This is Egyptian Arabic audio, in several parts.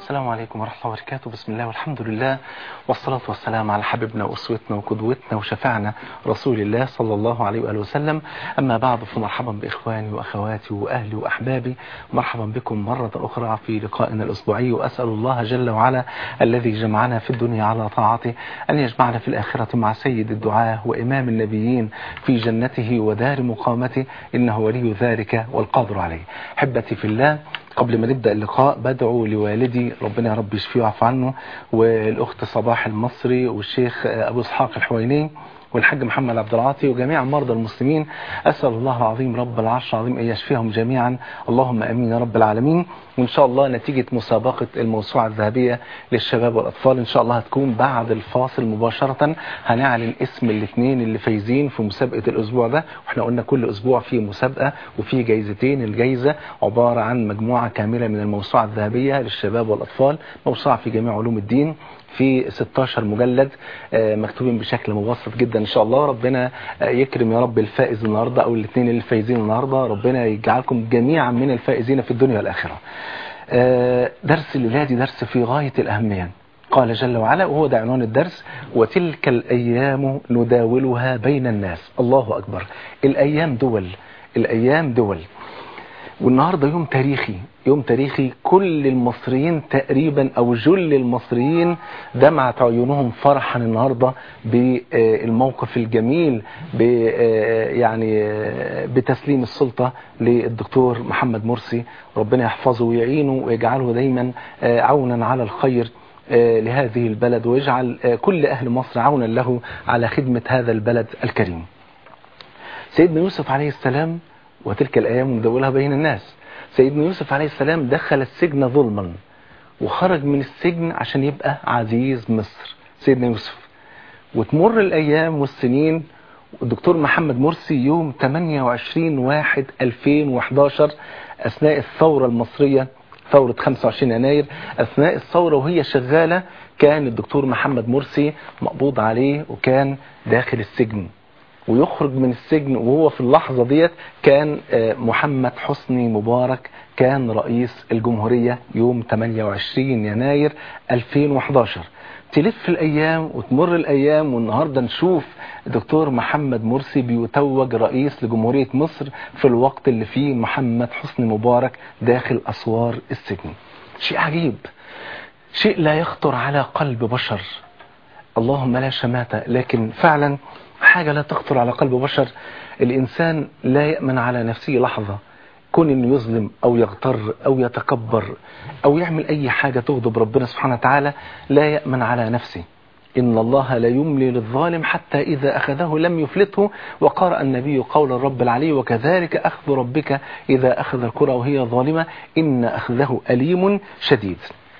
السلام عليكم ورحمة الله وبركاته بسم الله والحمد لله والصلاة والسلام على حبيبنا وأسوتنا وقدوتنا وشفعنا رسول الله صلى الله عليه وآله وسلم أما بعد فمرحبا بإخواني وأخواتي وأهلي وأحبابي مرحبا بكم مرة أخرى في لقائنا الأسبوعي وأسأل الله جل وعلا الذي جمعنا في الدنيا على طاعته أن يجمعنا في الآخرة مع سيد الدعاة وإمام النبيين في جنته ودار مقامته إنه ولي ذلك والقادر عليه حبتي في الله قبل ما نبدأ اللقاء بدعو لوالدي ربنا يا رب يشفيه ويعفو عنه والأخت صباح المصري والشيخ أبو إسحاق الحويني والحاج محمد عبد العاطي وجميع مرضى المسلمين أسأل الله العظيم رب العرش العظيم أن يشفيهم جميعا اللهم أمين يا رب العالمين وإن شاء الله نتيجة مسابقة الموسوعة الذهبية للشباب والأطفال إن شاء الله هتكون بعد الفاصل مباشرة هنعلن اسم الاثنين اللي فايزين في مسابقة الأسبوع ده وإحنا قلنا كل أسبوع في مسابقة وفي جايزتين الجايزة عبارة عن مجموعة كاملة من الموسوعة الذهبية للشباب والأطفال موسوعة في جميع علوم الدين في 16 مجلد مكتوبين بشكل مبسط جدا ان شاء الله ربنا يكرم يا رب الفائز النهارده او الاثنين اللي فايزين النهارده ربنا يجعلكم جميعا من الفائزين في الدنيا والاخره درس الليلة درس في غاية الأهمية قال جل وعلا وهو ده عنوان الدرس وتلك الأيام نداولها بين الناس الله أكبر الأيام دول الأيام دول والنهاردة يوم تاريخي يوم تاريخي كل المصريين تقريبا او جل المصريين دمعت عيونهم فرحا النهاردة بالموقف الجميل يعني بتسليم السلطة للدكتور محمد مرسي ربنا يحفظه ويعينه ويجعله دايما عونا على الخير لهذه البلد ويجعل كل أهل مصر عونا له على خدمة هذا البلد الكريم سيدنا يوسف عليه السلام وتلك الأيام ندولها بين الناس سيدنا يوسف عليه السلام دخل السجن ظلما وخرج من السجن عشان يبقى عزيز مصر سيدنا يوسف وتمر الأيام والسنين والدكتور محمد مرسي يوم 28 واحد 2011 أثناء الثورة المصرية ثورة 25 يناير أثناء الثورة وهي شغالة كان الدكتور محمد مرسي مقبوض عليه وكان داخل السجن ويخرج من السجن وهو في اللحظة ديت كان محمد حسني مبارك كان رئيس الجمهورية يوم 28 يناير 2011 تلف الأيام وتمر الأيام والنهاردة نشوف دكتور محمد مرسي بيتوج رئيس لجمهورية مصر في الوقت اللي فيه محمد حسني مبارك داخل أسوار السجن شيء عجيب شيء لا يخطر على قلب بشر اللهم لا شماتة لكن فعلا حاجة لا تخطر على قلب بشر الإنسان لا يأمن على نفسه لحظة كون انه يظلم او يغتر او يتكبر او يعمل اي حاجة تغضب ربنا سبحانه وتعالى لا يأمن على نفسه إن الله لا يملي للظالم حتى إذا أخذه لم يفلته وقرأ النبي قول الرب العلي وكذلك أخذ ربك إذا أخذ الكرة وهي ظالمة إن أخذه أليم شديد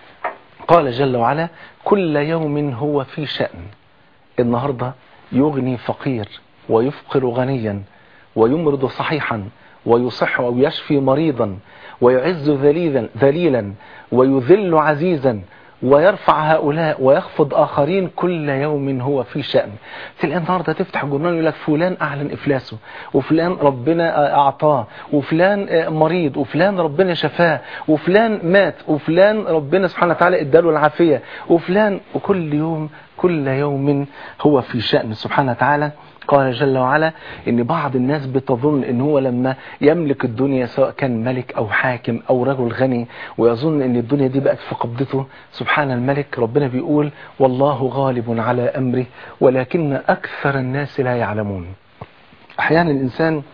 قال جل وعلا كل يوم هو في شأن النهاردة يغني فقير ويفقر غنيا ويمرض صحيحا ويصح أو يشفي مريضا ويعز ذليلا, ذليلا ويذل عزيزا ويرفع هؤلاء ويخفض آخرين كل يوم هو في شأن تلاقي النهاردة تفتح الجرنان يقول لك فلان أعلن إفلاسه وفلان ربنا أعطاه وفلان مريض وفلان ربنا شفاه وفلان مات وفلان ربنا سبحانه وتعالى اداله العافية وفلان وكل يوم كل يوم هو في شأن سبحانه وتعالى قال جل وعلا ان بعض الناس بتظن ان هو لما يملك الدنيا سواء كان ملك او حاكم او رجل غني ويظن ان الدنيا دي بقت في قبضته سبحان الملك ربنا بيقول والله غالب على امره ولكن اكثر الناس لا يعلمون احيانا الانسان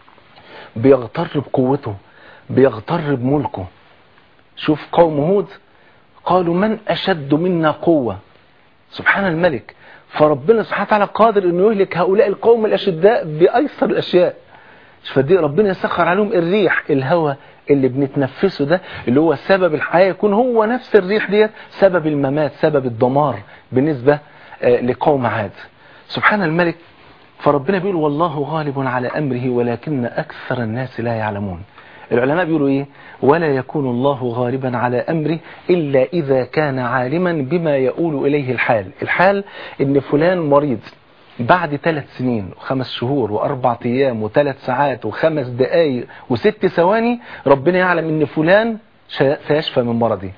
بيغتر بقوته بيغتر بملكه شوف قوم هود قالوا من اشد منا قوة سبحان الملك فربنا سبحانه وتعالى قادر انه يهلك هؤلاء القوم الاشداء بايسر الاشياء فدي ربنا يسخر عليهم الريح الهواء اللي بنتنفسه ده اللي هو سبب الحياة يكون هو نفس الريح ديت سبب الممات سبب الدمار بالنسبة لقوم عاد سبحان الملك فربنا بيقول والله غالب على أمره ولكن أكثر الناس لا يعلمون العلماء بيقولوا ايه ولا يكون الله غالبا على امره الا اذا كان عالما بما يؤول اليه الحال الحال ان فلان مريض بعد ثلاث سنين وخمس شهور واربع ايام وثلاث ساعات وخمس دقائق وست ثواني ربنا يعلم ان فلان سيشفى من مرضه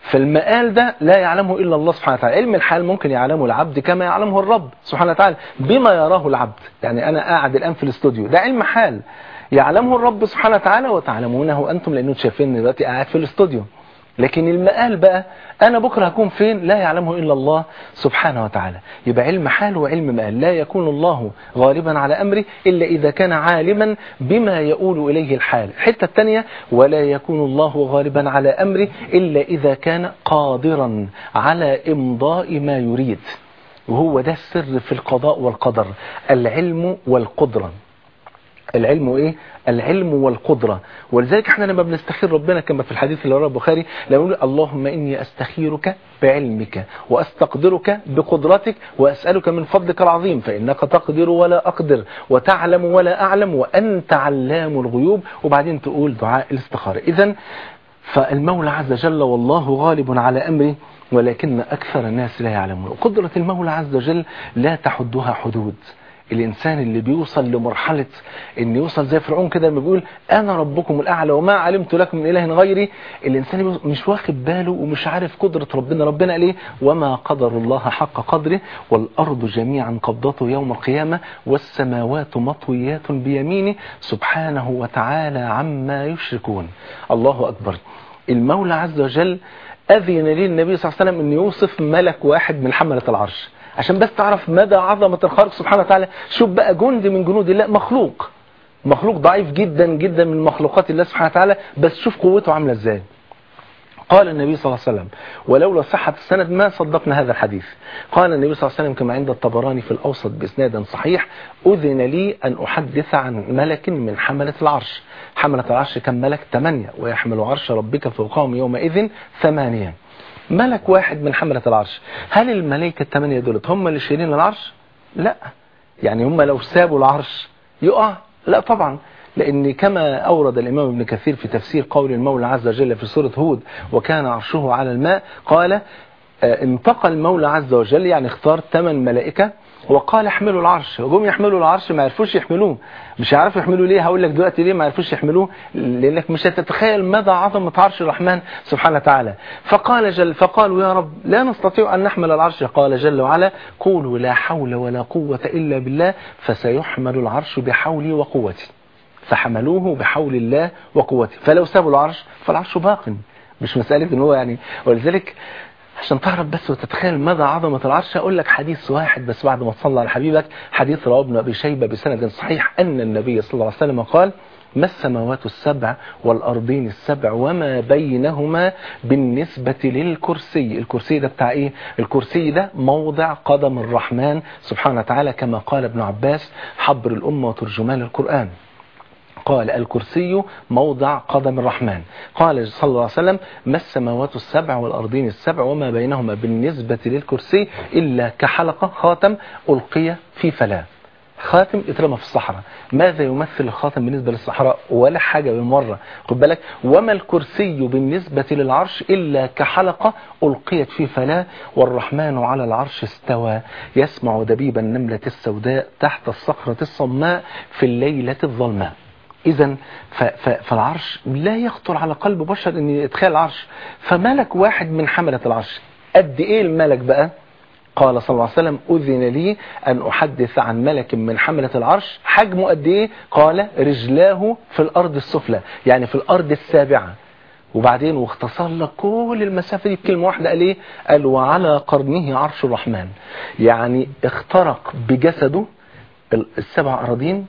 فالمقال ده لا يعلمه إلا الله سبحانه وتعالى علم الحال ممكن يعلمه العبد كما يعلمه الرب سبحانه وتعالى بما يراه العبد يعني أنا قاعد الآن في الاستوديو ده علم حال يعلمه الرب سبحانه وتعالى وتعلمونه أنتم لأنه شايفين دلوقتي قاعد في الاستوديو لكن المقال بقى أنا بكرة هكون فين لا يعلمه إلا الله سبحانه وتعالى يبقى علم حال وعلم مقال لا يكون الله غالبا على أمره إلا إذا كان عالما بما يؤول إليه الحال الحتة الثانية ولا يكون الله غالبا على أمره إلا إذا كان قادرا على إمضاء ما يريد وهو ده السر في القضاء والقدر العلم والقدرة العلم ايه العلم والقدرة ولذلك احنا لما بنستخير ربنا كما في الحديث اللي رواه البخاري لما نقول اللهم اني استخيرك بعلمك واستقدرك بقدرتك واسالك من فضلك العظيم فانك تقدر ولا اقدر وتعلم ولا اعلم وانت علام الغيوب وبعدين تقول دعاء الاستخارة اذا فالمولى عز وجل والله غالب على امره ولكن اكثر الناس لا يعلمون قدرة المولى عز وجل لا تحدها حدود الإنسان اللي بيوصل لمرحلة إن يوصل زي فرعون كده لما بيقول أنا ربكم الأعلى وما علمت لكم من إله غيري الإنسان مش واخد باله ومش عارف قدرة ربنا ربنا قال إيه وما قدر الله حق قدره والأرض جميعا قبضته يوم القيامة والسماوات مطويات بيمينه سبحانه وتعالى عما يشركون الله أكبر المولى عز وجل أذن لي النبي صلى الله عليه وسلم أن يوصف ملك واحد من حملة العرش عشان بس تعرف مدى عظمة الخالق سبحانه وتعالى شوف بقى جند من جنود الله مخلوق مخلوق ضعيف جدا جدا من مخلوقات الله سبحانه وتعالى بس شوف قوته عاملة ازاي قال النبي صلى الله عليه وسلم ولولا صحة السند ما صدقنا هذا الحديث قال النبي صلى الله عليه وسلم كما عند الطبراني في الأوسط بإسناد صحيح أذن لي أن أحدث عن ملك من حملة العرش حملة العرش كم ملك ثمانية ويحمل عرش ربك فوقهم يومئذ ثمانية ملك واحد من حملة العرش هل الملائكة الثمانية دولت هم اللي شايلين العرش لا يعني هم لو سابوا العرش يقع لا طبعا لأن كما أورد الإمام ابن كثير في تفسير قول المولى عز وجل في سورة هود وكان عرشه على الماء قال انتقى المولى عز وجل يعني اختار ثمان ملائكة وقال احملوا العرش وجم يحملوا العرش ما عرفوش يحملوه مش عارف يحملوه ليه هقول لك دلوقتي ليه ما عرفوش يحملوه لانك مش هتتخيل مدى عظمه عرش الرحمن سبحانه وتعالى فقال جل فقالوا يا رب لا نستطيع ان نحمل العرش قال جل وعلا قولوا لا حول ولا قوه الا بالله فسيحمل العرش بحولي وقوتي فحملوه بحول الله وقوته فلو سابوا العرش فالعرش باق مش مساله ان هو يعني ولذلك عشان تعرف بس وتتخيل مدى عظمة العرش أقول لك حديث واحد بس بعد ما تصلى على حبيبك حديث رواه ابن أبي شيبة بسند صحيح أن النبي صلى الله عليه وسلم قال ما السماوات السبع والأرضين السبع وما بينهما بالنسبة للكرسي الكرسي ده بتاع إيه الكرسي ده موضع قدم الرحمن سبحانه وتعالى كما قال ابن عباس حبر الأمة وترجمان القرآن قال الكرسي موضع قدم الرحمن قال صلى الله عليه وسلم ما السماوات السبع والأرضين السبع وما بينهما بالنسبة للكرسي إلا كحلقة خاتم ألقي في فلاة خاتم اترمى في الصحراء ماذا يمثل الخاتم بالنسبة للصحراء ولا حاجة بالمرة خد بالك وما الكرسي بالنسبة للعرش إلا كحلقة ألقيت في فلاة والرحمن على العرش استوى يسمع دبيب النملة السوداء تحت الصخرة الصماء في الليلة الظلماء إذا فالعرش لا يخطر على قلب بشر أن يتخيل العرش فملك واحد من حملة العرش قد إيه الملك بقى قال صلى الله عليه وسلم أذن لي أن أحدث عن ملك من حملة العرش حجمه قد إيه قال رجلاه في الأرض السفلى يعني في الأرض السابعة وبعدين واختصر لك كل المسافة دي بكلمة واحدة قال ايه قال وعلى قرنه عرش الرحمن يعني اخترق بجسده السبع أراضين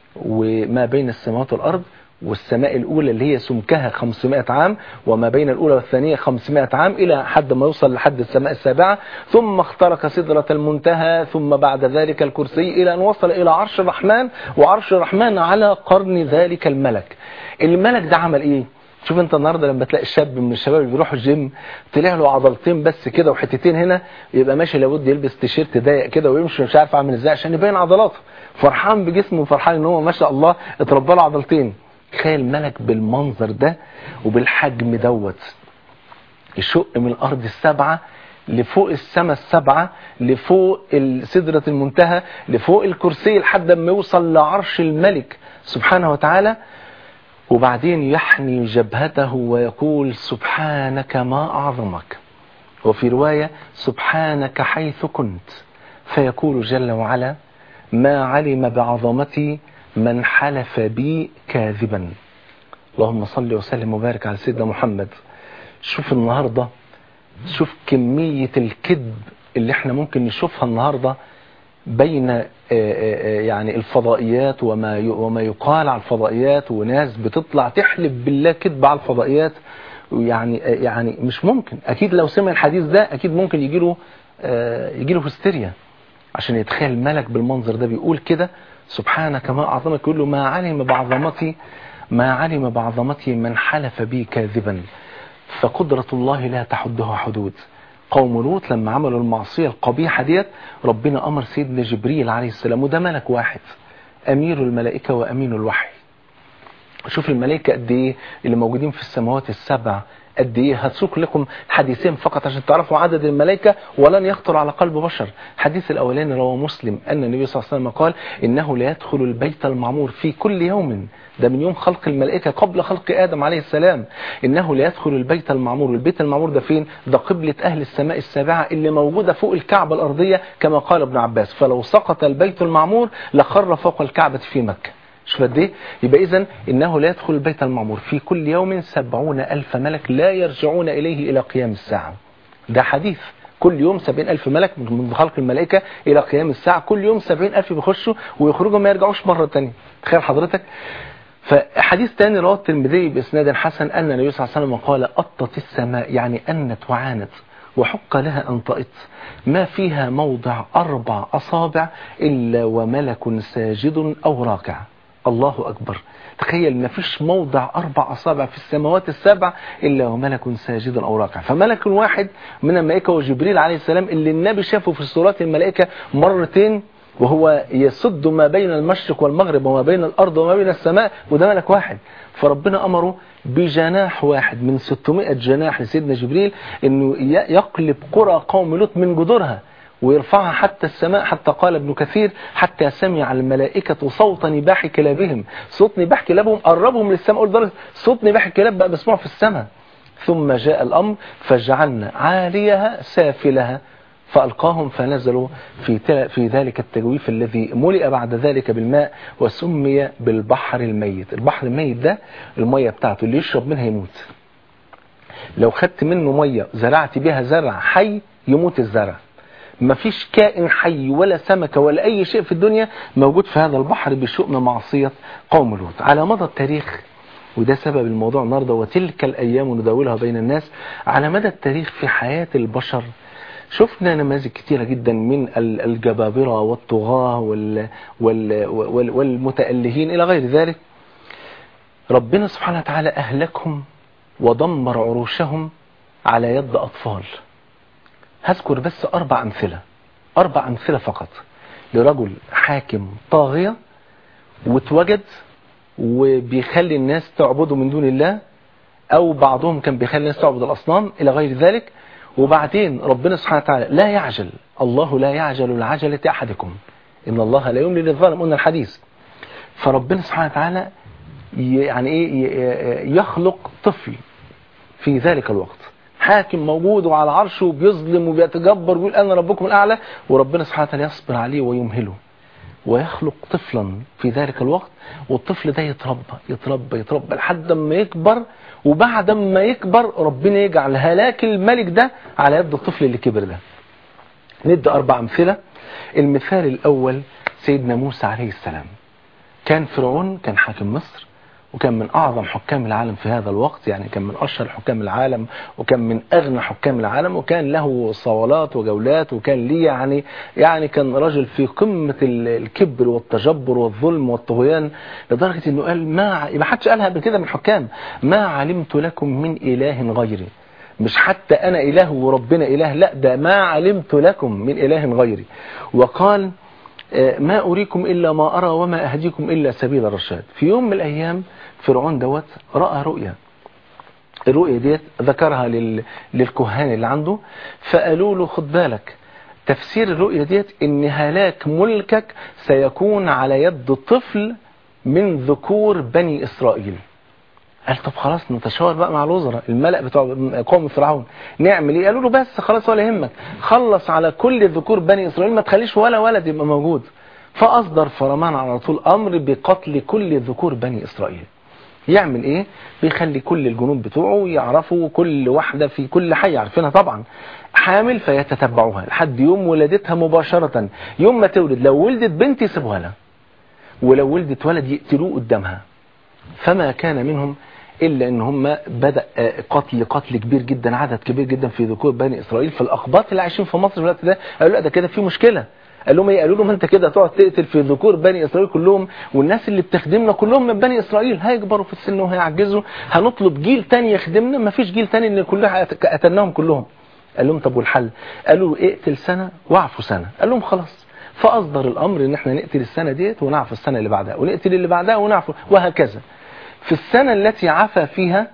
وما بين السماوات والأرض والسماء الأولى اللي هي سمكها 500 عام وما بين الأولى والثانية 500 عام إلى حد ما يوصل لحد السماء السابعة ثم اخترق سدرة المنتهى ثم بعد ذلك الكرسي إلى أن وصل إلى عرش الرحمن وعرش الرحمن على قرن ذلك الملك الملك ده عمل إيه شوف انت النهارده لما تلاقي شاب من الشباب اللي بيروحوا الجيم طلع له عضلتين بس كده وحتتين هنا يبقى ماشي لابد يلبس تيشيرت ضيق كده ويمشي مش عارف عامل ازاي عشان يبين عضلاته فرحان بجسمه وفرحان ان هو ما شاء الله اتربى له عضلتين تخيل ملك بالمنظر ده وبالحجم دوت يشق من الارض السبعه لفوق السماء السبعة لفوق سدرة المنتهى لفوق الكرسي لحد ما يوصل لعرش الملك سبحانه وتعالى وبعدين يحني جبهته ويقول سبحانك ما أعظمك وفي رواية سبحانك حيث كنت فيقول جل وعلا ما علم بعظمتي من حلف بي كاذبا اللهم صل وسلم وبارك على سيدنا محمد شوف النهاردة شوف كمية الكذب اللي احنا ممكن نشوفها النهاردة بين يعني الفضائيات وما وما يقال على الفضائيات وناس بتطلع تحلف بالله كذب على الفضائيات يعني يعني مش ممكن اكيد لو سمع الحديث ده اكيد ممكن يجي له يجي له هستيريا عشان يتخيل الملك بالمنظر ده بيقول كده سبحانك ما اعظمك يقول له ما علم بعظمتي ما علم بعظمتي من حلف بي كاذبا فقدرة الله لا تحدها حدود قوم لوط لما عملوا المعصية القبيحة ديت ربنا أمر سيدنا جبريل عليه السلام وده ملك واحد أمير الملائكة وأمين الوحي شوف الملائكة قد إيه اللي موجودين في السماوات السبع قد ايه هتسوق لكم حديثين فقط عشان تعرفوا عدد الملائكة ولن يخطر على قلب بشر الحديث الاولاني رواه مسلم ان النبي صلى الله عليه وسلم قال انه لا يدخل البيت المعمور في كل يوم ده من يوم خلق الملائكة قبل خلق آدم عليه السلام إنه لا يدخل البيت المعمور البيت المعمور ده فين ده قبلة أهل السماء السابعة اللي موجودة فوق الكعبة الأرضية كما قال ابن عباس فلو سقط البيت المعمور لخر فوق الكعبة في مكة شوف قد ايه يبقى اذا انه لا يدخل البيت المعمور في كل يوم سبعون الف ملك لا يرجعون اليه الى قيام الساعة ده حديث كل يوم سبعين ألف ملك من خلق الملائكة إلى قيام الساعة كل يوم سبعين ألف بيخشوا ويخرجوا ما يرجعوش مرة تانية تخيل حضرتك فحديث تاني رواه الترمذي بإسناد حسن أن النبي صلى الله عليه وسلم قال أطت السماء يعني أنت وعانت وحق لها أن طئت ما فيها موضع أربع أصابع إلا وملك ساجد أو راكع الله أكبر تخيل ما فيش موضع أربع أصابع في السماوات السبع إلا وملك ساجد أو راكع فملك واحد من الملائكة وجبريل عليه السلام اللي النبي شافه في صورات الملائكة مرتين وهو يسد ما بين المشرق والمغرب وما بين الأرض وما بين السماء وده ملك واحد فربنا أمره بجناح واحد من 600 جناح لسيدنا جبريل انه يقلب قرى قوم لوط من جذورها ويرفعها حتى السماء حتى قال ابن كثير حتى سمع الملائكة صوت نباح كلابهم صوت نباح كلابهم قربهم للسماء لدرجة صوت نباح الكلاب بقى مسموع في السماء ثم جاء الأمر فجعلنا عاليها سافلها فألقاهم فنزلوا في في ذلك التجويف الذي ملئ بعد ذلك بالماء وسمي بالبحر الميت البحر الميت ده المية بتاعته اللي يشرب منها يموت لو خدت منه مية زرعت بها زرع حي يموت الزرع مفيش كائن حي ولا سمكة ولا أي شيء في الدنيا موجود في هذا البحر بشؤم معصية قوم لوط على مدى التاريخ وده سبب الموضوع النهارده وتلك الأيام نداولها بين الناس على مدى التاريخ في حياة البشر شفنا نماذج كتيرة جدا من الجبابرة والطغاة وال وال وال والمتألهين إلى غير ذلك ربنا سبحانه وتعالى أهلكهم ودمر عروشهم على يد أطفال هذكر بس أربع أمثلة أربع أمثلة فقط لرجل حاكم طاغية واتوجد وبيخلي الناس تعبده من دون الله أو بعضهم كان بيخلي الناس تعبد الأصنام إلى غير ذلك وبعدين ربنا سبحانه وتعالى لا يعجل الله لا يعجل العجلة أحدكم إن الله لا يملي للظالم قلنا الحديث فربنا سبحانه وتعالى يعني إيه يخلق طفل في ذلك الوقت حاكم موجود وعلى عرشه وبيظلم وبيتجبر ويقول أنا ربكم الأعلى وربنا سبحانه وتعالى يصبر عليه ويمهله ويخلق طفلا في ذلك الوقت والطفل ده يتربى يتربى يتربى لحد ما يكبر وبعد ما يكبر ربنا يجعل هلاك الملك ده على يد الطفل اللي كبر ده ندي أربع أمثلة المثال الأول سيدنا موسى عليه السلام كان فرعون كان حاكم مصر وكان من أعظم حكام العالم في هذا الوقت يعني كان من أشهر حكام العالم وكان من أغنى حكام العالم وكان له صولات وجولات وكان ليه يعني يعني كان رجل في قمة الكبر والتجبر والظلم والطغيان لدرجة أنه قال ما ما حدش قالها قبل كده من الحكام ما علمت لكم من إله غيري مش حتى أنا إله وربنا إله لا ده ما علمت لكم من إله غيري وقال ما أريكم إلا ما أرى وما أهديكم إلا سبيل الرشاد في يوم من الأيام فرعون دوت رأى رؤيا الرؤيا ديت ذكرها لل... للكهان اللي عنده فقالوا له خد بالك تفسير الرؤيا ديت ان هلاك ملكك سيكون على يد طفل من ذكور بني إسرائيل قال طب خلاص نتشاور بقى مع الوزراء الملأ بتوع قوم فرعون نعمل ايه قالوا له بس خلاص ولا يهمك خلص على كل ذكور بني اسرائيل ما تخليش ولا ولد يبقى موجود فاصدر فرمان على طول امر بقتل كل ذكور بني اسرائيل يعمل ايه بيخلي كل الجنود بتوعه يعرفوا كل واحدة في كل حي عارفينها طبعا حامل فيتتبعوها لحد يوم ولادتها مباشرة يوم ما تولد لو ولدت بنت يسيبوها لها ولو ولدت ولد يقتلوه قدامها فما كان منهم إلا أن هم بدأ قتل قتل كبير جدا عدد كبير جدا في ذكور بني إسرائيل فالأقباط اللي عايشين في مصر في الوقت ده قالوا لا ده كده في مشكلة قال لهم ايه قالوا لهم انت كده تقعد تقتل في ذكور بني اسرائيل كلهم والناس اللي بتخدمنا كلهم من بني اسرائيل هيكبروا في السن وهيعجزوا هنطلب جيل تاني يخدمنا ما فيش جيل تاني ان كلها قتلناهم كلهم قال لهم طب والحل قالوا اقتل سنة واعفوا سنة قال لهم خلاص فاصدر الامر ان احنا نقتل السنة ديت ونعفو السنة اللي بعدها ونقتل اللي بعدها ونعفو وهكذا في السنة التي عفى فيها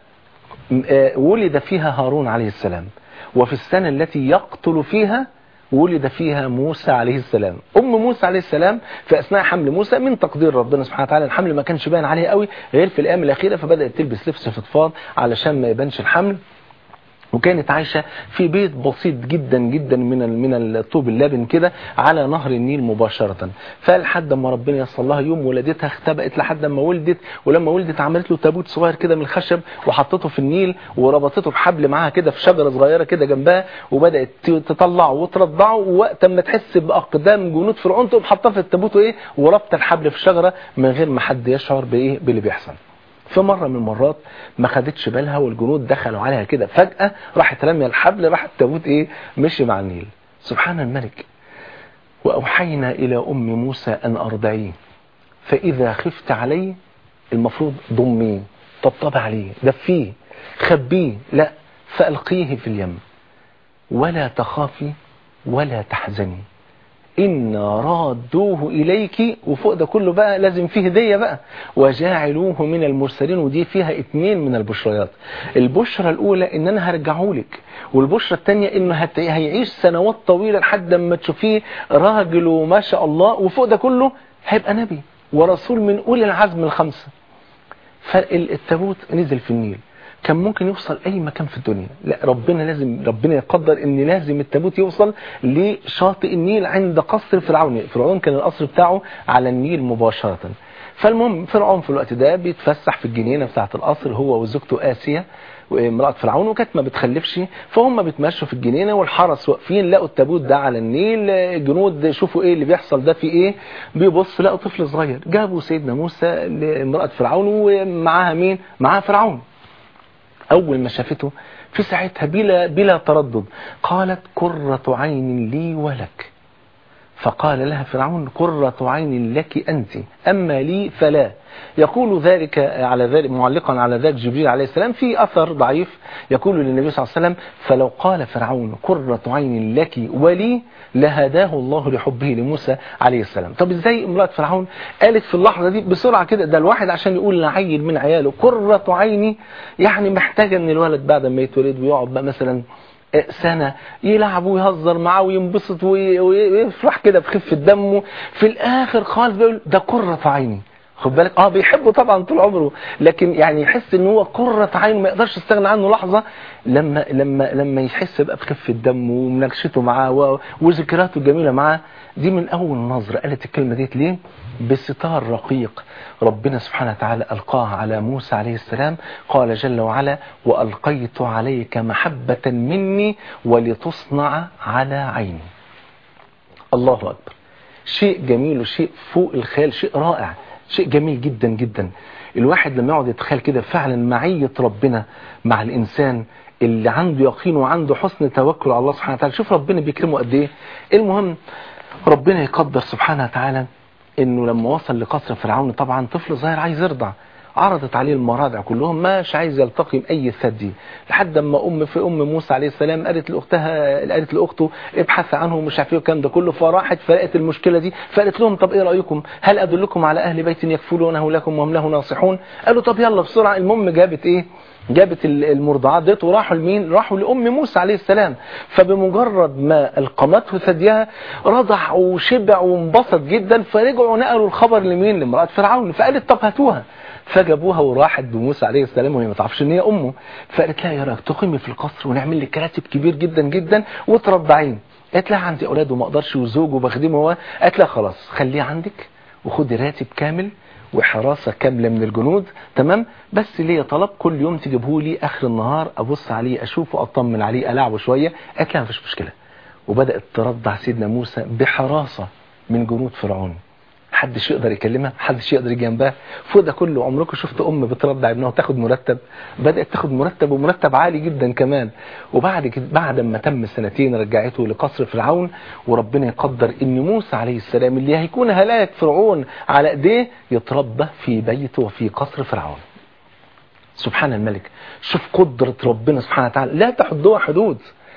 ولد فيها هارون عليه السلام وفي السنة التي يقتل فيها ولد فيها موسى عليه السلام أم موسى عليه السلام في أثناء حمل موسى من تقدير ربنا سبحانه وتعالى الحمل ما كانش باين عليها قوي غير في الأيام الأخيرة فبدأت تلبس لبس فضفاض علشان ما يبانش الحمل وكانت عايشة في بيت بسيط جدا جدا من من الطوب اللبن كده على نهر النيل مباشرة فلحد ما ربنا يصل لها يوم ولادتها اختبأت لحد ما ولدت ولما ولدت عملت له تابوت صغير كده من الخشب وحطته في النيل وربطته بحبل معاها كده في شجرة صغيرة كده جنبها وبدأت تطلعه وترضعه ووقت ما تحس بأقدام جنود فرعون تقوم حاطاه في التابوت وايه وربط الحبل في الشجرة من غير ما حد يشعر بايه باللي بيحصل في مرة من المرات ما خدتش بالها والجنود دخلوا عليها كده فجأة راحت رمي الحبل راح التابوت ايه مشي مع النيل سبحان الملك وأوحينا إلى أم موسى أن أرضعيه فإذا خفت عليه المفروض ضميه طبطب عليه دفيه خبيه لا فألقيه في اليم ولا تخافي ولا تحزني إنا رادوه إليك وفوق ده كله بقى لازم فيه هدية بقى وجاعلوه من المرسلين ودي فيها اتنين من البشريات البشرة الأولى إن أنا هرجعه لك والبشرة الثانية إنه هت... هيعيش سنوات طويلة لحد ما تشوفيه راجل وما شاء الله وفوق ده كله هيبقى نبي ورسول من أولي العزم الخمسة فالتابوت نزل في النيل كان ممكن يوصل اي مكان في الدنيا لا ربنا لازم ربنا يقدر ان لازم التابوت يوصل لشاطئ النيل عند قصر فرعون فرعون كان القصر بتاعه على النيل مباشرة فالمهم فرعون في الوقت ده بيتفسح في الجنينة بتاعة القصر هو وزوجته آسيا وامرأة فرعون وكانت ما بتخلفش فهم بيتمشوا في الجنينة والحرس واقفين لقوا التابوت ده على النيل جنود شوفوا ايه اللي بيحصل ده في ايه بيبص لقوا طفل صغير جابوا سيدنا موسى لامرأة فرعون ومعاها مين معاها فرعون أول ما شافته في ساعتها بلا, بلا تردد قالت قرة عين لي ولك فقال لها فرعون قرة عين لك أنت أما لي فلا يقول ذلك على ذلك معلقا على ذلك جبريل عليه السلام في أثر ضعيف يقول للنبي صلى الله عليه وسلم فلو قال فرعون قرة عين لك ولي لهداه الله لحبه لموسى عليه السلام طب ازاي امرأة فرعون قالت في اللحظة دي بسرعة كده ده الواحد عشان يقول لعيل من عياله قرة عيني يعني محتاجة ان الولد بعد ما يتولد ويقعد بقى مثلا سنة يلعب ويهزر معاه وينبسط ويفرح كده بخفة دمه في الاخر خالص بيقول ده قرة عيني خد بالك اه بيحبه طبعا طول عمره لكن يعني يحس ان هو قرة عين ما يقدرش يستغنى عنه لحظة لما لما لما يحس بقى بخفة دمه ومناقشته معاه وذكرياته الجميلة معاه دي من اول نظرة قالت الكلمة ديت ليه بستار رقيق ربنا سبحانه وتعالى ألقاها على موسى عليه السلام قال جل وعلا وألقيت عليك محبة مني ولتصنع على عيني الله أكبر شيء جميل وشيء فوق الخيال شيء رائع شيء جميل جدا جدا الواحد لما يقعد يتخيل كده فعلا معية ربنا مع الإنسان اللي عنده يقين وعنده حسن توكل على الله سبحانه وتعالى شوف ربنا بيكرمه قد ايه المهم ربنا يقدر سبحانه وتعالى انه لما وصل لقصر فرعون طبعا طفل صغير عايز يرضع عرضت عليه المراضع كلهم مش عايز يلتقي بأي ثدي لحد ما أم في أم موسى عليه السلام قالت لأختها قالت لأخته ابحث عنه ومش عارف ايه الكلام ده كله فراحت فلقت المشكلة دي فقالت لهم طب ايه رأيكم هل أدلكم على أهل بيت يكفلونه لكم وهم له ناصحون قالوا طب يلا بسرعة المهم جابت ايه جابت المرضعات ديت وراحوا لمين راحوا لأم موسى عليه السلام فبمجرد ما القمته ثديها رضع وشبع وانبسط جدا فرجعوا نقلوا الخبر لمين لامرأة فرعون فقالت طب هاتوها فجابوها وراحت بموسى عليه السلام وهي ما تعرفش ان هي امه فقالت لها يا راجل تقيمي في القصر ونعمل لك راتب كبير جدا جدا وترضعين قالت لها عندي اولاد وما اقدرش وزوج وبخدمه هو قالت لها خلاص خليه عندك وخدي راتب كامل وحراسة كاملة من الجنود تمام بس ليا طلب كل يوم تجيبه لي اخر النهار ابص عليه اشوفه اطمن عليه العبه شوية قالت لها مفيش مشكلة وبدأت ترضع سيدنا موسى بحراسة من جنود فرعون محدش يقدر يكلمها محدش يقدر يجي جنبها فوق ده كله عمركم شفت ام بترضع ابنها وتاخد مرتب بدات تاخد مرتب ومرتب عالي جدا كمان وبعد كده بعد ما تم سنتين رجعته لقصر فرعون وربنا يقدر ان موسى عليه السلام اللي هيكون هلاك فرعون على ايديه يتربى في بيته وفي قصر فرعون سبحان الملك شوف قدرة ربنا سبحانه وتعالى لا تحدوها حدود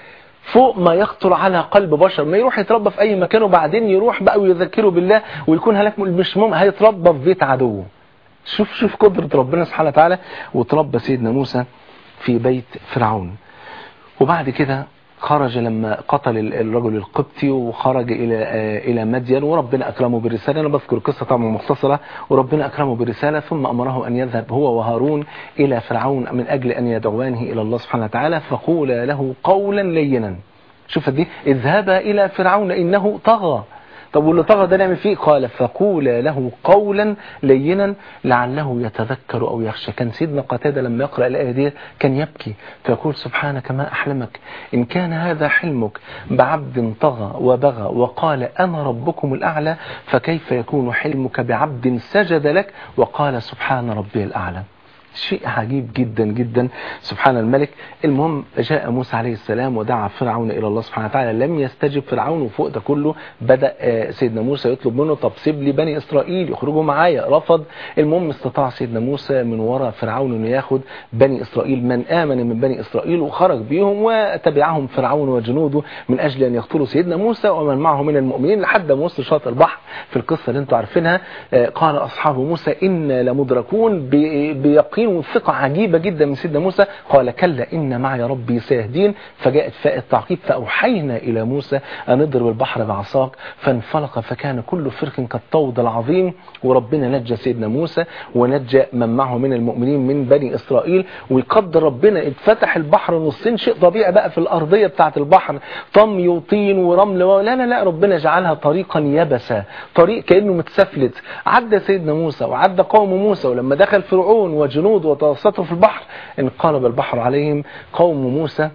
فوق ما يخطر على قلب بشر ما يروح يتربى في اي مكان وبعدين يروح بقى ويذكره بالله ويكون هلاك مش مهم هيتربى في بيت عدوه شوف شوف قدرة ربنا سبحانه وتعالى وتربى سيدنا موسى في بيت فرعون وبعد كده خرج لما قتل الرجل القبطي وخرج إلى إلى مدين وربنا أكرمه بالرسالة أنا بذكر قصة طبعا مختصرة وربنا أكرمه بالرسالة ثم أمره أن يذهب هو وهارون إلى فرعون من أجل أن يدعوانه إلى الله سبحانه وتعالى فقول له قولا لينا شوف دي اذهبا إلى فرعون إنه طغى طب واللي طغى ده نعمل فيه قال فقولا له قولا لينا لعله يتذكر أو يخشى كان سيدنا قتادة لما يقرأ الآية دي كان يبكي فيقول سبحانك ما أحلمك إن كان هذا حلمك بعبد طغى وبغى وقال أنا ربكم الأعلى فكيف يكون حلمك بعبد سجد لك وقال سبحان ربي الأعلى شيء عجيب جدا جدا سبحان الملك المهم جاء موسى عليه السلام ودعا فرعون إلى الله سبحانه وتعالى لم يستجب فرعون وفوق ده كله بدأ سيدنا موسى يطلب منه طب سيب لي بني إسرائيل يخرجوا معايا رفض المهم استطاع سيدنا موسى من وراء فرعون أنه ياخد بني إسرائيل من آمن من بني إسرائيل وخرج بيهم وتبعهم فرعون وجنوده من أجل أن يقتلوا سيدنا موسى ومن معه من المؤمنين لحد ما وصل شاطئ البحر في القصة اللي انتم عارفينها قال أصحاب موسى إنا لمدركون بيقين يقين وثقة عجيبة جدا من سيدنا موسى قال كلا إن معي ربي سيهدين فجاءت فاء التعقيب فأوحينا إلى موسى أن اضرب البحر بعصاك فانفلق فكان كل فرق كالطود العظيم وربنا نجى سيدنا موسى ونجى من معه من المؤمنين من بني إسرائيل ويقدر ربنا اتفتح البحر نصين شيء طبيعي بقى في الأرضية بتاعة البحر طمي وطين ورمل لا لا لا ربنا جعلها طريقا يبسا طريق كأنه متسفلت عدى سيدنا موسى وعدى قوم موسى ولما دخل فرعون وجنود وتوسطوا في البحر انقلب البحر عليهم قوم موسى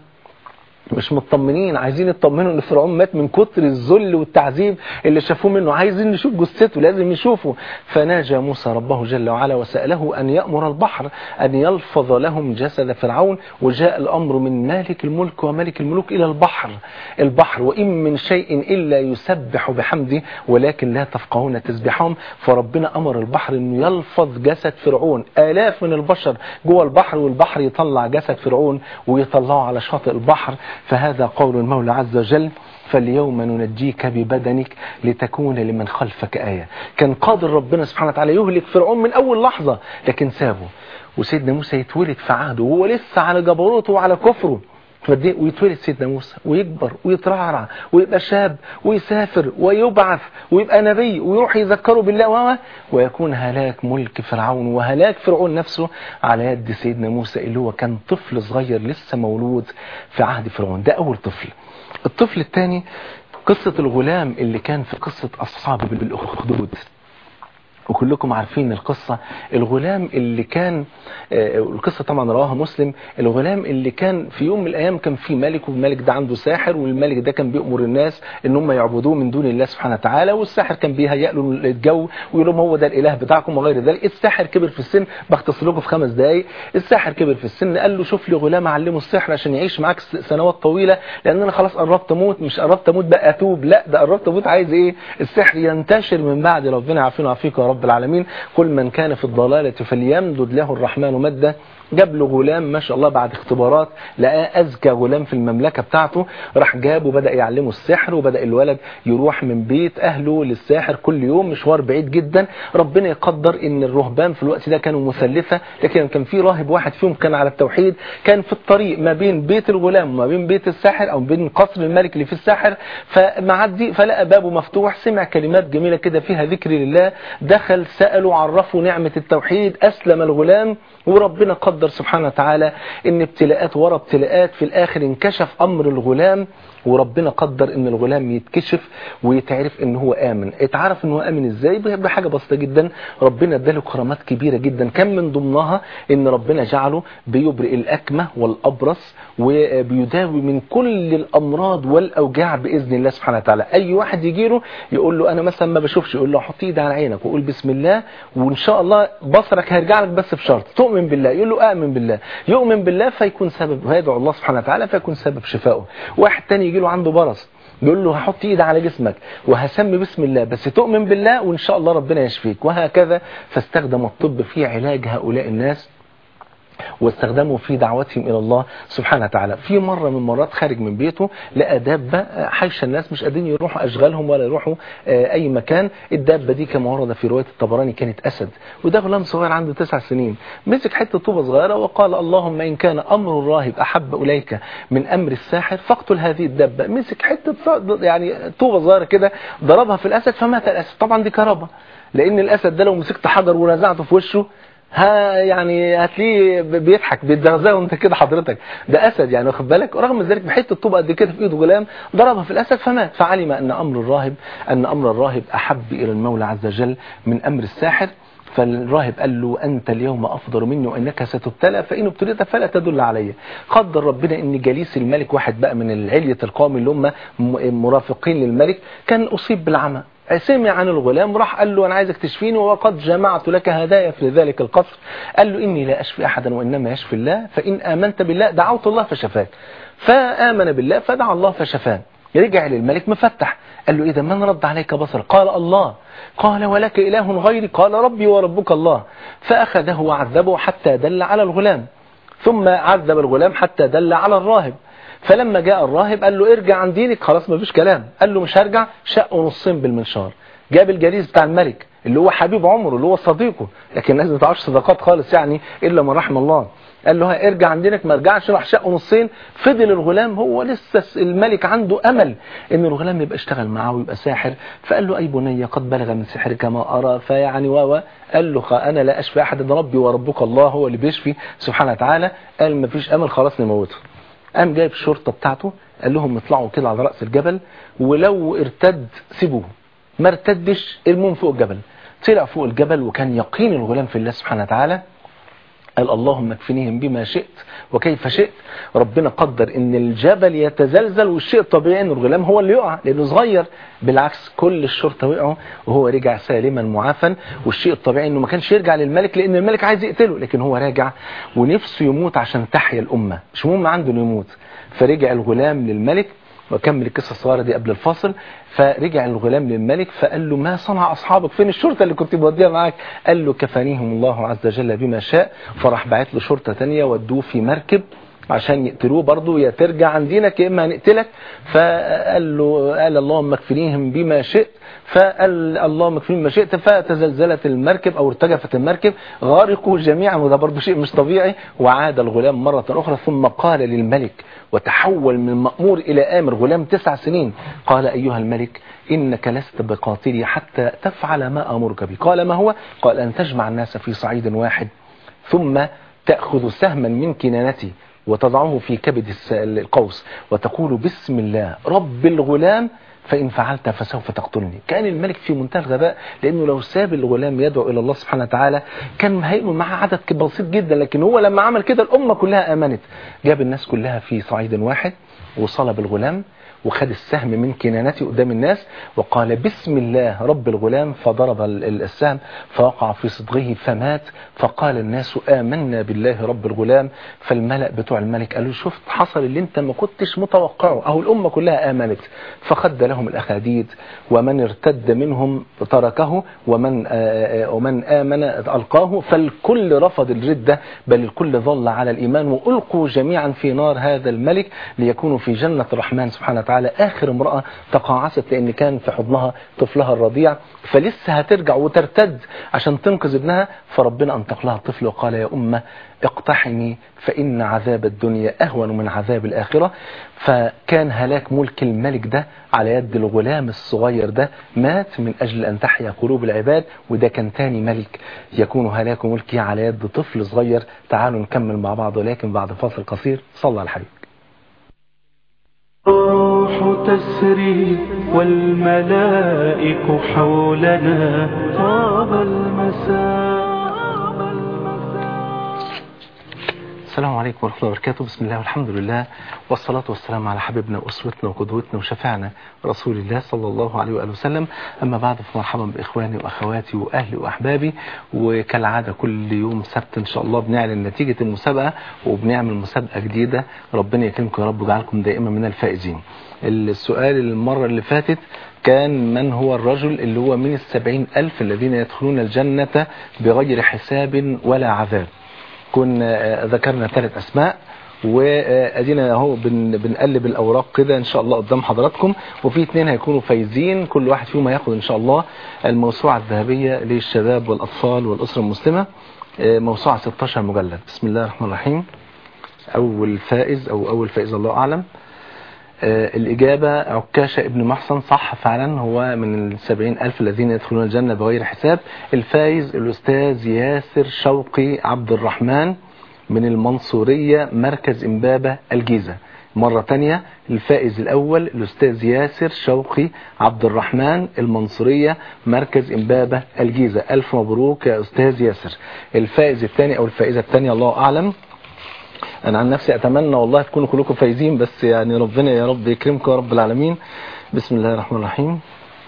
مش مطمنين عايزين يطمنوا ان فرعون مات من كتر الذل والتعذيب اللي شافوه منه عايزين نشوف جثته لازم يشوفوا فناجى موسى ربه جل وعلا وسأله أن يأمر البحر أن يلفظ لهم جسد فرعون وجاء الأمر من مالك الملك وملك الملوك إلى البحر البحر وإن من شيء إلا يسبح بحمده ولكن لا تفقهون تسبحهم فربنا أمر البحر أنه يلفظ جسد فرعون آلاف من البشر جوه البحر والبحر يطلع جسد فرعون ويطلعه على شاطئ البحر فهذا قول المولى عز وجل فاليوم ننجيك ببدنك لتكون لمن خلفك آية كان قادر ربنا سبحانه وتعالى يهلك فرعون من أول لحظة لكن سابه وسيدنا موسى يتولد في عهده وهو لسه على جبروته وعلى كفره ويتولد سيدنا موسى ويكبر ويترعرع ويبقى شاب ويسافر ويبعث ويبقى نبي ويروح يذكره بالله ويكون هلاك ملك فرعون وهلاك فرعون نفسه على يد سيدنا موسى اللي هو كان طفل صغير لسه مولود في عهد فرعون ده أول طفل الطفل الثاني قصة الغلام اللي كان في قصة أصحاب بالأخدود وكلكم عارفين القصة الغلام اللي كان القصة طبعا رواها مسلم الغلام اللي كان في يوم من الأيام كان في ملك والملك ده عنده ساحر والملك ده كان بيأمر الناس ان هم يعبدوه من دون الله سبحانه وتعالى والساحر كان بيهيأ له الجو ويقول لهم هو ده الإله بتاعكم وغير ذلك الساحر كبر في السن بختصر لكم في خمس دقايق الساحر كبر في السن قال له شوف لي غلام علمه السحر عشان يعيش معاك سنوات طويلة لأن أنا خلاص قربت أموت مش قربت أموت بقى أتوب لا ده قربت أموت عايز إيه السحر ينتشر من بعد ربنا يعافينا ويعافيك يا رب العالمين كل من كان في الضلالة فليمدد له الرحمن مدا جاب له غلام ما شاء الله بعد اختبارات لقاه أذكى غلام في المملكة بتاعته راح جابه وبدأ يعلمه السحر وبدأ الولد يروح من بيت أهله للساحر كل يوم مشوار بعيد جدا ربنا يقدر ان الرهبان في الوقت ده كانوا مثلثة لكن كان في راهب واحد فيهم كان على التوحيد كان في الطريق ما بين بيت الغلام وما بين بيت الساحر او بين قصر الملك اللي في الساحر فمعدي فلقى بابه مفتوح سمع كلمات جميلة كده فيها ذكر لله دخل سأله عرفه نعمة التوحيد أسلم الغلام وربنا قدر سبحانه وتعالى ان ابتلاءات ورا ابتلاءات في الاخر انكشف امر الغلام وربنا قدر ان الغلام يتكشف ويتعرف ان هو امن اتعرف ان هو امن ازاي بحاجة بسيطة جدا ربنا اداله كرامات كبيرة جدا كان من ضمنها ان ربنا جعله بيبرئ الاكمة والابرص وبيداوي من كل الامراض والاوجاع باذن الله سبحانه وتعالى اي واحد يجي له يقول له انا مثلا ما بشوفش يقول له حط ايدي على عينك وقول بسم الله وان شاء الله بصرك هيرجع لك بس بشرط تؤمن بالله يقول له اؤمن بالله يؤمن بالله فيكون سبب ويدعو الله سبحانه وتعالى فيكون سبب شفائه واحد تاني يجي له عنده برص يقول له هحط ايدي على جسمك وهسمي بسم الله بس تؤمن بالله وان شاء الله ربنا يشفيك وهكذا فاستخدم الطب في علاج هؤلاء الناس واستخدموا في دعوتهم إلى الله سبحانه وتعالى في مرة من مرات خارج من بيته لقى دابة حيش الناس مش قادرين يروحوا أشغالهم ولا يروحوا أي مكان الدابة دي كما ورد في رواية الطبراني كانت أسد وده غلام صغير عنده تسع سنين مسك حتة طوبة صغيرة وقال اللهم إن كان أمر الراهب أحب إليك من أمر الساحر فاقتل هذه الدابة مسك حتة يعني طوبة صغيرة كده ضربها في الأسد فمات الأسد طبعا دي كرامة لأن الأسد ده لو مسكت حجر ونزعته في وشه ها يعني هتلاقيه بيضحك بيتغذى وانت كده حضرتك ده اسد يعني واخد بالك ورغم ذلك بحته طوبه قد كده في ايده غلام ضربها في الاسد فمات فعلم ان امر الراهب ان امر الراهب احب الى المولى عز وجل من امر الساحر فالراهب قال له أنت اليوم أفضل مني وإنك ستبتلى فإن ابتليت فلا تدل علي قدر ربنا إن جليس الملك واحد بقى من العلية القوم اللي هم مرافقين للملك كان أصيب بالعمى سمع عن الغلام راح قال له أنا عايزك تشفيني وقد جمعت لك هدايا في ذلك القصر قال له إني لا أشفي أحدا وإنما يشفي الله فإن آمنت بالله دعوت الله فشفاك فآمن بالله فدعا الله فشفاه رجع للملك مفتح قال له إذا من رد عليك بصر قال الله قال ولك إله غيري قال ربي وربك الله فأخذه وعذبه حتى دل على الغلام ثم عذب الغلام حتى دل على الراهب فلما جاء الراهب قال له ارجع عن دينك خلاص ما فيش كلام قال له مش هرجع شقه نصين بالمنشار جاب الجليس بتاع الملك اللي هو حبيب عمره اللي هو صديقه لكن الناس ما تعرفش صداقات خالص يعني الا من رحم الله قال له ارجع عن دينك ما رجعش راح شقه نصين فضل الغلام هو لسه الملك عنده امل ان الغلام يبقى اشتغل معاه ويبقى ساحر فقال له اي بني قد بلغ من سحرك ما ارى فيعني و قال له انا لا اشفي احد ربي وربك الله هو اللي بيشفي سبحانه وتعالى قال ما فيش امل خلاص نموته قام جايب الشرطه بتاعته قال لهم اطلعوا كده على راس الجبل ولو ارتد سيبوه ما ارتدش ارموهم فوق الجبل طلع فوق الجبل وكان يقين الغلام في الله سبحانه وتعالى قال اللهم اكفنيهم بما شئت وكيف شئت ربنا قدر ان الجبل يتزلزل والشيء الطبيعي ان الغلام هو اللي يقع لانه صغير بالعكس كل الشرطه وقعوا وهو رجع سالما معافا والشيء الطبيعي انه ما كانش يرجع للملك لان الملك عايز يقتله لكن هو راجع ونفسه يموت عشان تحيا الامه مش مهم عنده انه يموت فرجع الغلام للملك وكمل القصه الصغيره دي قبل الفاصل فرجع الغلام للملك فقال له ما صنع أصحابك فين الشرطة اللي كنت بوديها معاك قال له كفانيهم الله عز وجل بما شاء فراح بعت له شرطة تانية ودوه في مركب عشان يقتلوه برضه يا ترجع عن دينك يا اما هنقتلك فقال له قال اللهم اكفنيهم بما شئت فقال اللهم اكفنيهم بما شئت فتزلزلت المركب او ارتجفت المركب غارقوا جميعا وده برضه شيء مش طبيعي وعاد الغلام مرة اخرى ثم قال للملك وتحول من مأمور الى امر غلام تسع سنين قال ايها الملك انك لست بقاتلي حتى تفعل ما امرك به قال ما هو قال ان تجمع الناس في صعيد واحد ثم تأخذ سهما من كنانتي وتضعه في كبد القوس وتقول بسم الله رب الغلام فإن فعلت فسوف تقتلني كان الملك في منتهى الغباء لأنه لو ساب الغلام يدعو إلى الله سبحانه وتعالى كان هيؤمن معاه عدد بسيط جدا لكن هو لما عمل كده الأمة كلها آمنت جاب الناس كلها في صعيد واحد وصلب الغلام وخد السهم من كنانته قدام الناس وقال بسم الله رب الغلام فضرب السهم فوقع في صدغه فمات فقال الناس آمنا بالله رب الغلام فالملأ بتوع الملك قالوا شفت حصل اللي انت ما كنتش متوقعه اهو الأمة كلها آمنت فخد لهم الأخاديد ومن ارتد منهم تركه ومن ومن آمن ألقاه فالكل رفض الردة بل الكل ظل على الإيمان وألقوا جميعا في نار هذا الملك ليكونوا في جنة الرحمن سبحانه وتعالى آخر امرأة تقاعست لأن كان في حضنها طفلها الرضيع فلسه هترجع وترتد عشان تنقذ ابنها فربنا أنطق لها الطفل وقال يا أمة اقتحمي فإن عذاب الدنيا أهون من عذاب الآخرة فكان هلاك ملك الملك ده على يد الغلام الصغير ده مات من أجل أن تحيا قلوب العباد وده كان تاني ملك يكون هلاك ملكه على يد طفل صغير تعالوا نكمل مع بعض ولكن بعد فاصل قصير صلى على الحبيب الروح تسري والملائك حولنا طاب المساء السلام عليكم ورحمة الله وبركاته بسم الله والحمد لله والصلاة والسلام على حبيبنا وأسوتنا وقدوتنا وشفعنا رسول الله صلى الله عليه وآله وسلم أما بعد فمرحبا بإخواني وأخواتي وأهلي وأحبابي وكالعادة كل يوم سبت إن شاء الله بنعلن نتيجة المسابقة وبنعمل مسابقة جديدة ربنا يكرمكم يا رب ويجعلكم دائما من الفائزين السؤال المرة اللي فاتت كان من هو الرجل اللي هو من السبعين ألف الذين يدخلون الجنة بغير حساب ولا عذاب كنا ذكرنا ثلاث أسماء وادينا اهو بن بنقلب الاوراق كده ان شاء الله قدام حضراتكم وفي اثنين هيكونوا فايزين كل واحد فيهم هياخد ان شاء الله الموسوعه الذهبيه للشباب والاطفال والاسره المسلمه موسوعه 16 مجلد بسم الله الرحمن الرحيم اول فائز او اول فائز الله اعلم الإجابة عكاشة ابن محصن صح فعلا هو من السبعين ألف الذين يدخلون الجنة بغير حساب الفائز الأستاذ ياسر شوقي عبد الرحمن من المنصورية مركز إمبابة الجيزة مرة تانية الفائز الأول الأستاذ ياسر شوقي عبد الرحمن المنصورية مركز إمبابة الجيزة ألف مبروك يا أستاذ ياسر الفائز الثاني أو الفائزة الثانية الله أعلم انا عن نفسي اتمنى والله تكونوا كلكم فايزين بس يعني ربنا يا رب يكرمكم يا رب العالمين بسم الله الرحمن الرحيم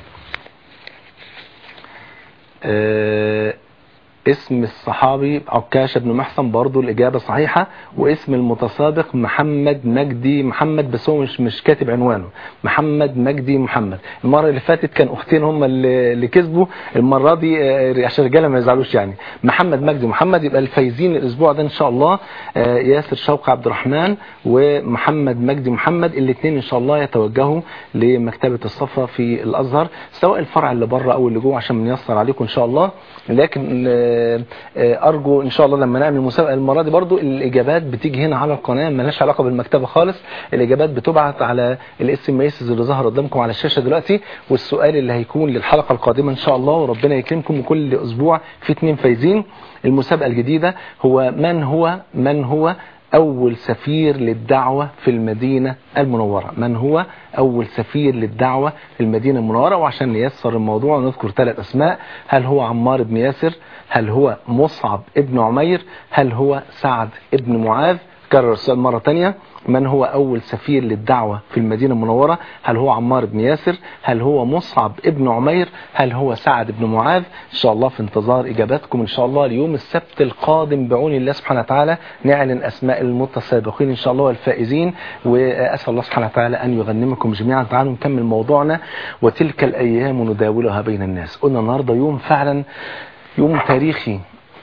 آه اسم الصحابي عكاشة بن محسن برضو الإجابة صحيحة واسم المتسابق محمد مجدي محمد بس هو مش مش كاتب عنوانه محمد مجدي محمد المرة اللي فاتت كان أختين هم اللي, اللي كسبوا المرة دي عشان الرجالة ما يزعلوش يعني محمد مجدي محمد يبقى الفايزين الأسبوع ده إن شاء الله ياسر شوقي عبد الرحمن ومحمد مجدي محمد الاثنين إن شاء الله يتوجهوا لمكتبة الصفا في الأزهر سواء الفرع اللي بره أو اللي جوه عشان نيسر عليكم إن شاء الله لكن ارجو ان شاء الله لما نعمل مسابقه المره دي برضو الاجابات بتيجي هنا على القناه مالهاش علاقه بالمكتبه خالص الاجابات بتبعت على الاس ام اس اللي ظهر قدامكم على الشاشه دلوقتي والسؤال اللي هيكون للحلقه القادمه ان شاء الله وربنا يكرمكم وكل اسبوع في اثنين فايزين المسابقه الجديده هو من هو من هو أول سفير للدعوة في المدينة المنورة من هو أول سفير للدعوة في المدينة المنورة وعشان نيسر الموضوع نذكر ثلاث أسماء هل هو عمار بن ياسر هل هو مصعب ابن عمير هل هو سعد ابن معاذ كرر السؤال مرة تانية من هو أول سفير للدعوة في المدينة المنورة هل هو عمار بن ياسر هل هو مصعب ابن عمير هل هو سعد بن معاذ إن شاء الله في انتظار إجاباتكم إن شاء الله اليوم السبت القادم بعون الله سبحانه وتعالى نعلن أسماء المتسابقين إن شاء الله والفائزين وأسأل الله سبحانه وتعالى أن يغنمكم جميعا تعالوا نكمل موضوعنا وتلك الأيام نداولها بين الناس قلنا النهاردة يوم فعلا يوم تاريخي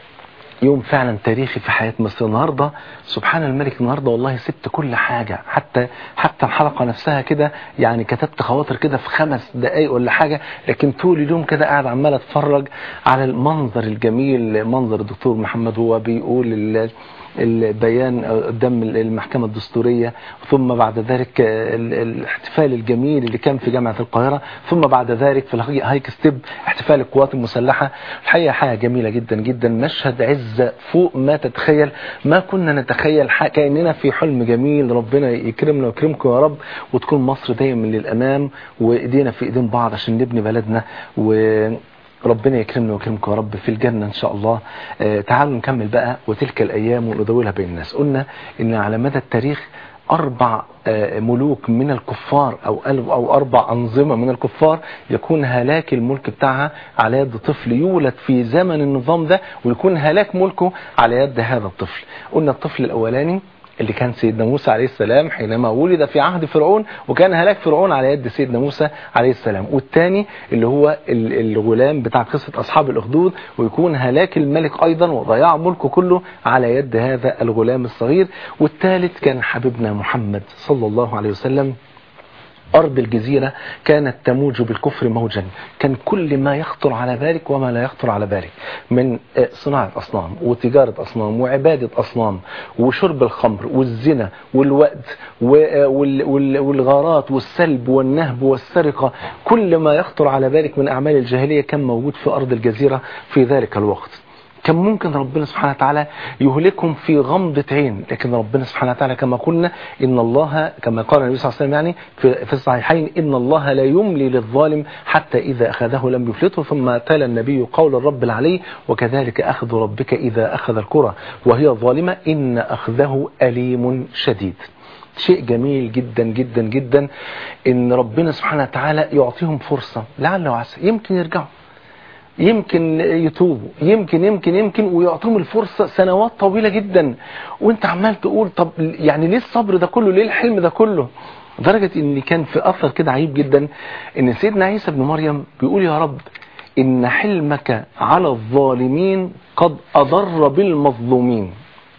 يوم فعلا تاريخي في حياة مصر النهاردة سبحان الملك النهاردة والله سبت كل حاجة حتى حتى الحلقة نفسها كده يعني كتبت خواطر كده في خمس دقايق ولا حاجة لكن طول اليوم كده قاعد عمال اتفرج على المنظر الجميل منظر الدكتور محمد هو بيقول البيان قدام المحكمة الدستورية ثم بعد ذلك الاحتفال الجميل اللي كان في جامعة القاهرة ثم بعد ذلك في الهايك ستيب احتفال القوات المسلحة الحقيقة حاجة جميلة جدا جدا مشهد عزة فوق ما تتخيل ما كنا نتخيل كأننا في حلم جميل ربنا يكرمنا ويكرمكم يا رب وتكون مصر دايما للأمام وإيدينا في إيدين بعض عشان نبني بلدنا و ربنا يكرمنا ويكرمكم يا رب في الجنة إن شاء الله آه تعالوا نكمل بقى وتلك الأيام وندولها بين الناس قلنا إن على مدى التاريخ أربع آه، ملوك من الكفار أو أل- أو أربع أنظمة من الكفار يكون هلاك الملك بتاعها على يد طفل يولد في زمن النظام ده ويكون هلاك ملكه على يد هذا الطفل قلنا الطفل الأولاني اللي كان سيدنا موسى عليه السلام حينما ولد في عهد فرعون وكان هلاك فرعون على يد سيدنا موسى عليه السلام والثاني اللي هو ال- الغلام بتاع قصة أصحاب الأخدود ويكون هلاك الملك أيضا وضياع ملكه كله على يد هذا الغلام الصغير والثالث كان حبيبنا محمد صلى الله عليه وسلم أرض الجزيرة كانت تموج بالكفر موجا كان كل ما يخطر على بالك وما لا يخطر على بالك من آه، صناعة أصنام وتجارة أصنام وعبادة أصنام وشرب الخمر والزنا والوأد و- آه، وال- وال- والغارات والسلب والنهب والسرقة كل ما يخطر على بالك من أعمال الجاهلية كان موجود في أرض الجزيرة في ذلك الوقت كان ممكن ربنا سبحانه وتعالى يهلكهم في غمضة عين لكن ربنا سبحانه وتعالى كما قلنا إن الله كما قال النبي صلى الله عليه وسلم يعني في, في الصحيحين إن الله لا يملي للظالم حتى إذا أخذه لم يفلته ثم تلا النبي قول الرب العلي وكذلك أخذ ربك إذا أخذ القرى وهي ظالمة إن أخذه أليم شديد شيء جميل جدا جدا جدا ان ربنا سبحانه وتعالى يعطيهم فرصة لعل وعسى يمكن يرجعوا يمكن يتوبوا يمكن يمكن يمكن ويعطوهم الفرصة سنوات طويلة جدا وانت عمال تقول طب يعني ليه الصبر ده كله ليه الحلم ده كله لدرجة ان كان في اثر كده عيب جدا ان سيدنا عيسى بن مريم بيقول يا رب ان حلمك على الظالمين قد اضر بالمظلومين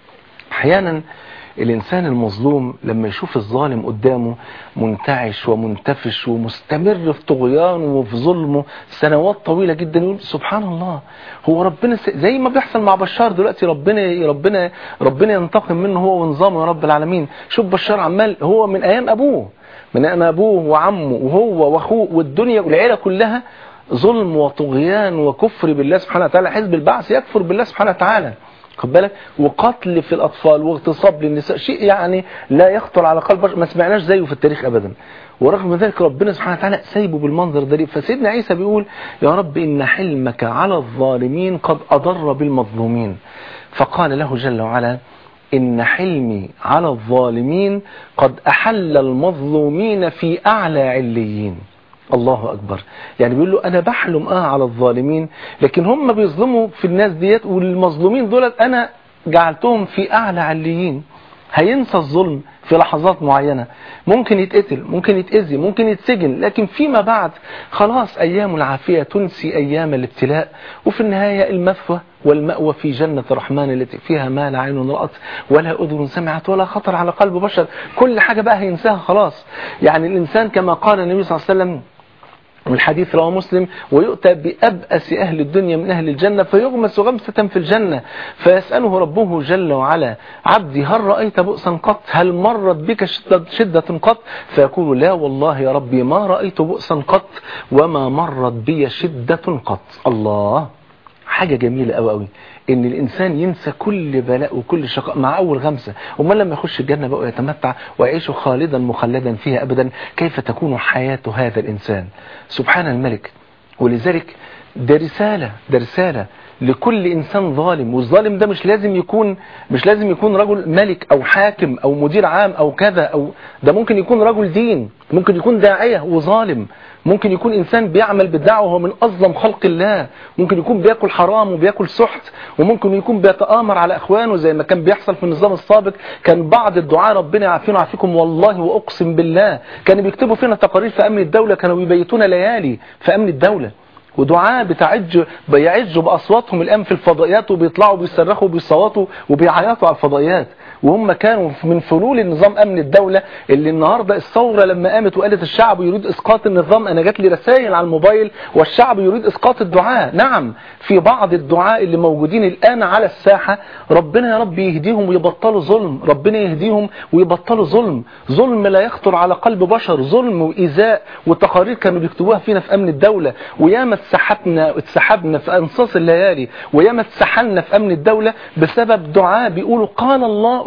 احيانا الإنسان المظلوم لما يشوف الظالم قدامه منتعش ومنتفش ومستمر في طغيانه وفي ظلمه سنوات طويلة جدا يقول سبحان الله هو ربنا س- زي ما بيحصل مع بشار دلوقتي ربنا ربنا ربنا ينتقم منه هو ونظامه يا رب العالمين شوف بشار عمال هو من أيام أبوه من أيام أبوه وعمه وهو وأخوه والدنيا والعيلة كلها ظلم وطغيان وكفر بالله سبحانه وتعالى حزب البعث يكفر بالله سبحانه وتعالى خد بالك وقتل في الأطفال واغتصاب للنساء شيء يعني لا يخطر على قلب بشر ما سمعناش زيه في التاريخ أبدا ورغم ذلك ربنا سبحانه وتعالى سايبه بالمنظر ده ليه؟ فسيدنا عيسى بيقول يا رب إن حلمك على الظالمين قد أضر بالمظلومين فقال له جل وعلا إن حلمي على الظالمين قد أحل المظلومين في أعلى عليين الله أكبر يعني بيقول له أنا بحلم آه على الظالمين لكن هم بيظلموا في الناس ديت والمظلومين دولت أنا جعلتهم في أعلى عليين هينسى الظلم في لحظات معينة ممكن يتقتل ممكن يتأذي ممكن يتسجن لكن فيما بعد خلاص أيام العافية تنسي أيام الابتلاء وفي النهاية المثوى والمأوى في جنة الرحمن التي فيها ما لا عين رأت ولا أذن سمعت ولا خطر على قلب بشر كل حاجة بقى هينساها خلاص يعني الإنسان كما قال النبي صلى الله عليه وسلم والحديث رواه مسلم ويؤتى بأبأس أهل الدنيا من أهل الجنة فيغمس غمسة في الجنة فيسأله ربه جل وعلا عبدي هل رأيت بؤسا قط هل مرت بك شدة, شدة قط فيقول لا والله يا ربي ما رأيت بؤسا قط وما مرت بي شدة قط الله حاجة جميلة قوي قوي ان الانسان ينسى كل بلاء وكل شقاء مع اول غمسة امال لما يخش الجنة بقى ويتمتع ويعيش خالدا مخلدا فيها ابدا كيف تكون حياة هذا الانسان سبحان الملك ولذلك ده رسالة ده رسالة لكل انسان ظالم والظالم ده مش لازم يكون مش لازم يكون رجل ملك او حاكم او مدير عام او كذا او ده ممكن يكون رجل دين ممكن يكون داعية وظالم ممكن يكون انسان بيعمل بالدعوة وهو من اظلم خلق الله ممكن يكون بياكل حرام وبياكل سحت وممكن يكون بيتآمر على اخوانه زي ما كان بيحصل في النظام السابق كان بعض الدعاء ربنا يعافينا ويعافيكم والله واقسم بالله كانوا بيكتبوا فينا تقارير في امن الدولة كانوا بيبيتون ليالي في امن الدولة ودعاء بتعج بيعجوا باصواتهم الان في الفضائيات وبيطلعوا بيصرخوا وبيصوتوا وبيعيطوا على الفضائيات وهم كانوا من فلول النظام امن الدولة اللي النهاردة الثورة لما قامت وقالت الشعب يريد اسقاط النظام انا جات لي رسائل على الموبايل والشعب يريد اسقاط الدعاء نعم في بعض الدعاء اللي موجودين الان على الساحة ربنا يا رب يهديهم ويبطلوا ظلم ربنا يهديهم ويبطلوا ظلم ظلم لا يخطر على قلب بشر ظلم وايذاء وتقارير كانوا بيكتبوها فينا في امن الدولة وياما اتسحبنا اتسحبنا في انصاص الليالي وياما اتسحلنا في امن الدولة بسبب دعاء بيقولوا قال الله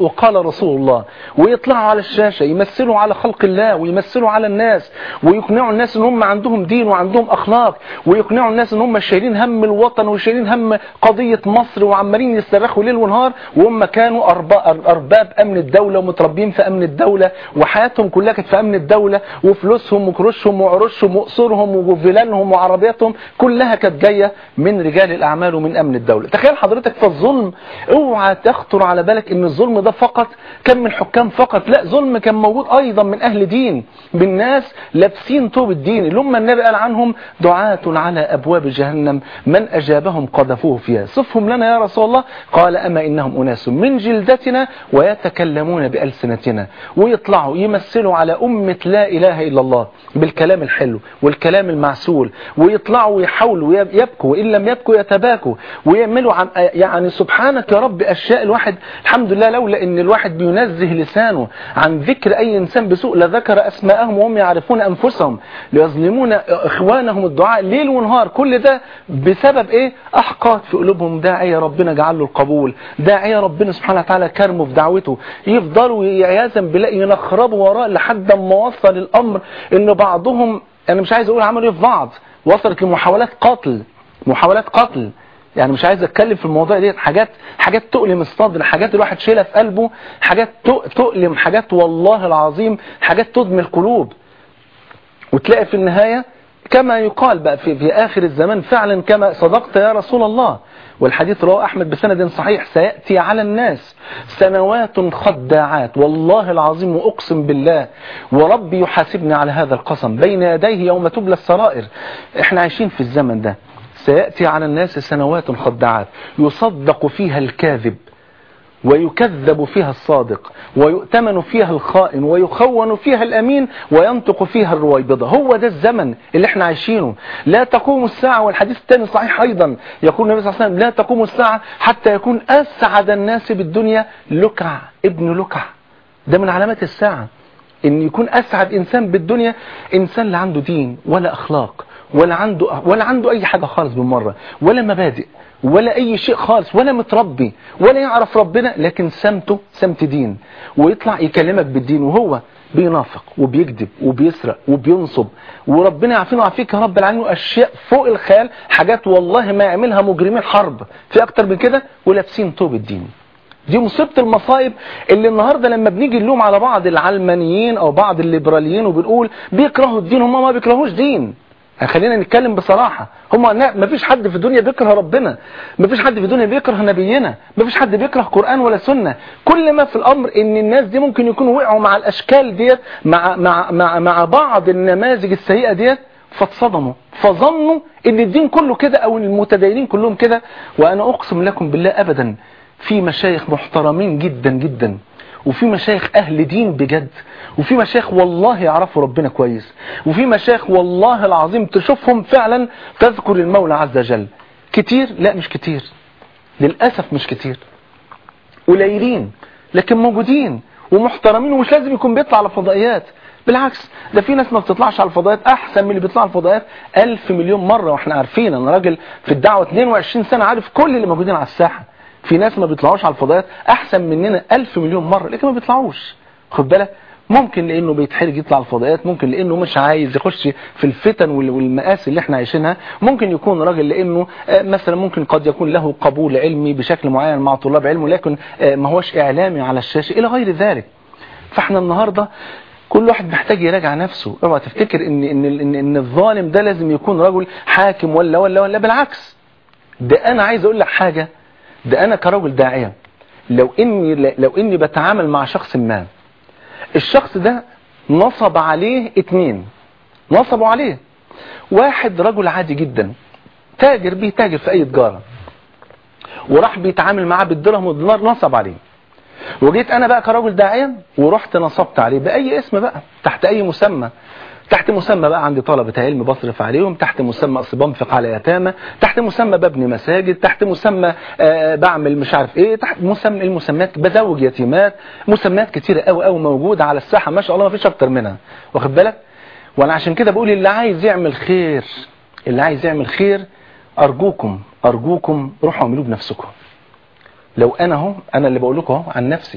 وقال رسول الله ويطلعوا على الشاشة يمثلوا على خلق الله ويمثلوا على الناس ويقنعوا الناس ان هم عندهم دين وعندهم اخلاق ويقنعوا الناس ان هم شايلين هم الوطن وشايلين هم قضية مصر وعمالين يصرخوا ليل ونهار وهم كانوا أرباب, ارباب امن الدولة ومتربين في امن الدولة وحياتهم كلها كانت في امن الدولة وفلوسهم وكروشهم وعروشهم وقصورهم وفلانهم وعربياتهم كلها كانت جاية من رجال الاعمال ومن امن الدولة تخيل حضرتك فالظلم اوعى تخطر على بالك ان الظلم ده فقط كان من الحكام فقط لا ظلم كان موجود ايضا من اهل دين من ناس لابسين طوب الدين اللي هم النبي قال عنهم دعاة على ابواب جهنم من اجابهم قذفوه فيها صفهم لنا يا رسول الله قال اما انهم اناس من جلدتنا ويتكلمون بالسنتنا ويطلعوا يمثلوا على امه لا اله الا الله بالكلام الحلو والكلام المعسول ويطلعوا ويحاولوا يبكوا وان لم يبكوا يتباكوا ويعملوا عن يعني سبحانك يا رب اشياء الواحد الحمد لله لولا ان الواحد بينزه لسانه عن ذكر اي انسان بسوء لذكر اسماءهم وهم يعرفون انفسهم ليظلمون اخوانهم الدعاء ليل ونهار كل ده بسبب ايه احقاد في قلوبهم داعيه ربنا جعل له القبول داعيه ربنا سبحانه وتعالى كرمه في دعوته يفضلوا عياذا بالله ينخربوا وراه لحد ما وصل الامر ان بعضهم انا مش عايز اقول عملوا ايه في بعض وصلت لمحاولات قتل محاولات قتل يعني مش عايز اتكلم في الموضوع دي حاجات حاجات تؤلم الصدر حاجات الواحد شايلها في قلبه حاجات تؤلم حاجات والله العظيم حاجات تدمي القلوب وتلاقي في النهاية كما يقال بقى في, في آخر الزمان فعلا كما صدقت يا رسول الله والحديث رواه أحمد بسند صحيح سيأتي على الناس سنوات خداعات والله العظيم وأقسم بالله وربي يحاسبني على هذا القسم بين يديه يوم تبلى السرائر احنا عايشين في الزمن ده سيأتي على الناس سنوات خداعات يصدق فيها الكاذب ويكذب فيها الصادق ويؤتمن فيها الخائن ويخون فيها الأمين وينطق فيها الرويبضة هو ده الزمن اللي احنا عايشينه لا تقوم الساعة والحديث الثاني صحيح أيضا يقول النبي صلى الله عليه وسلم لا تقوم الساعة حتى يكون أسعد الناس بالدنيا لكع ابن لكع ده من علامات الساعة ان يكون أسعد إنسان بالدنيا إنسان لا عنده دين ولا أخلاق ولا عنده ولا عنده أي حاجة خالص بالمرة ولا مبادئ ولا أي شيء خالص ولا متربي ولا يعرف ربنا لكن سمته سمت دين ويطلع يكلمك بالدين وهو بينافق وبيكذب وبيسرق وبينصب وربنا يعافينا ويعافيك يا رب العالمين أشياء فوق الخيال حاجات والله ما يعملها مجرمين حرب في أكتر من كده ولابسين طوب الدين دي مصيبة المصايب اللي النهاردة لما بنيجي نلوم على بعض العلمانيين أو بعض الليبراليين وبنقول بيكرهوا الدين هم ما بيكرهوش دين خلينا نتكلم بصراحة هم ما فيش حد في الدنيا بيكره ربنا ما فيش حد في الدنيا بيكره نبينا ما فيش حد بيكره قرآن ولا سنة كل ما في الأمر ان الناس دي ممكن يكونوا وقعوا مع الأشكال ديت مع, مع, مع, مع بعض النماذج السيئة ديت فاتصدموا فظنوا ان الدين كله كده او المتدينين كلهم كده وانا اقسم لكم بالله ابدا في مشايخ محترمين جدا جدا وفي مشايخ أهل دين بجد وفي مشايخ والله يعرفوا ربنا كويس وفي مشايخ والله العظيم تشوفهم فعلا تذكر المولى عز وجل كتير لا مش كتير للأسف مش كتير قليلين لكن موجودين ومحترمين ومش لازم يكون بيطلع على فضائيات بالعكس ده في ناس ما بتطلعش على الفضائيات احسن من اللي بيطلع على الفضائيات ألف مليون مرة واحنا عارفين انا راجل في الدعوة 22 سنة عارف كل اللي موجودين على الساحة في ناس ما بيطلعوش على الفضائيات احسن مننا ألف مليون مرة لكن ما بيطلعوش خد بالك ممكن لانه بيتحرج يطلع على الفضائيات ممكن لانه مش عايز يخش في الفتن والمآسي اللي احنا عايشينها ممكن يكون راجل لانه مثلا ممكن قد يكون له قبول علمي بشكل معين مع طلاب علمه لكن ما هوش اعلامي على الشاشة الى غير ذلك فاحنا النهاردة كل واحد محتاج يراجع نفسه اوعى تفتكر ان ان ان, إن الظالم ده لازم يكون رجل حاكم ولا ولا ولا بالعكس ده انا عايز اقول لك حاجة ده انا كرجل داعية لو اني لو اني بتعامل مع شخص ما الشخص ده نصب عليه اتنين نصبوا عليه واحد رجل عادي جدا تاجر بيه تاجر في اي تجارة وراح بيتعامل معاه بالدرهم والدينار نصب عليه وجيت انا بقى كراجل داعية ورحت نصبت عليه باي اسم بقى تحت اي مسمى تحت مسمى بقى عندي طلبة علم بصرف عليهم تحت مسمى اصل بنفق على يتامى تحت مسمى ببني مساجد تحت مسمى آه بعمل مش عارف ايه تحت مسمى المسميات بزوج يتيمات مسميات كتيرة قوي قوي موجودة على الساحة ما شاء الله ما فيش اكتر منها واخد بالك وانا عشان كده بقول اللي عايز يعمل خير اللي عايز يعمل خير ارجوكم ارجوكم روحوا اعملوه بنفسكم لو انا اهو انا اللي بقول لكم اهو عن نفسي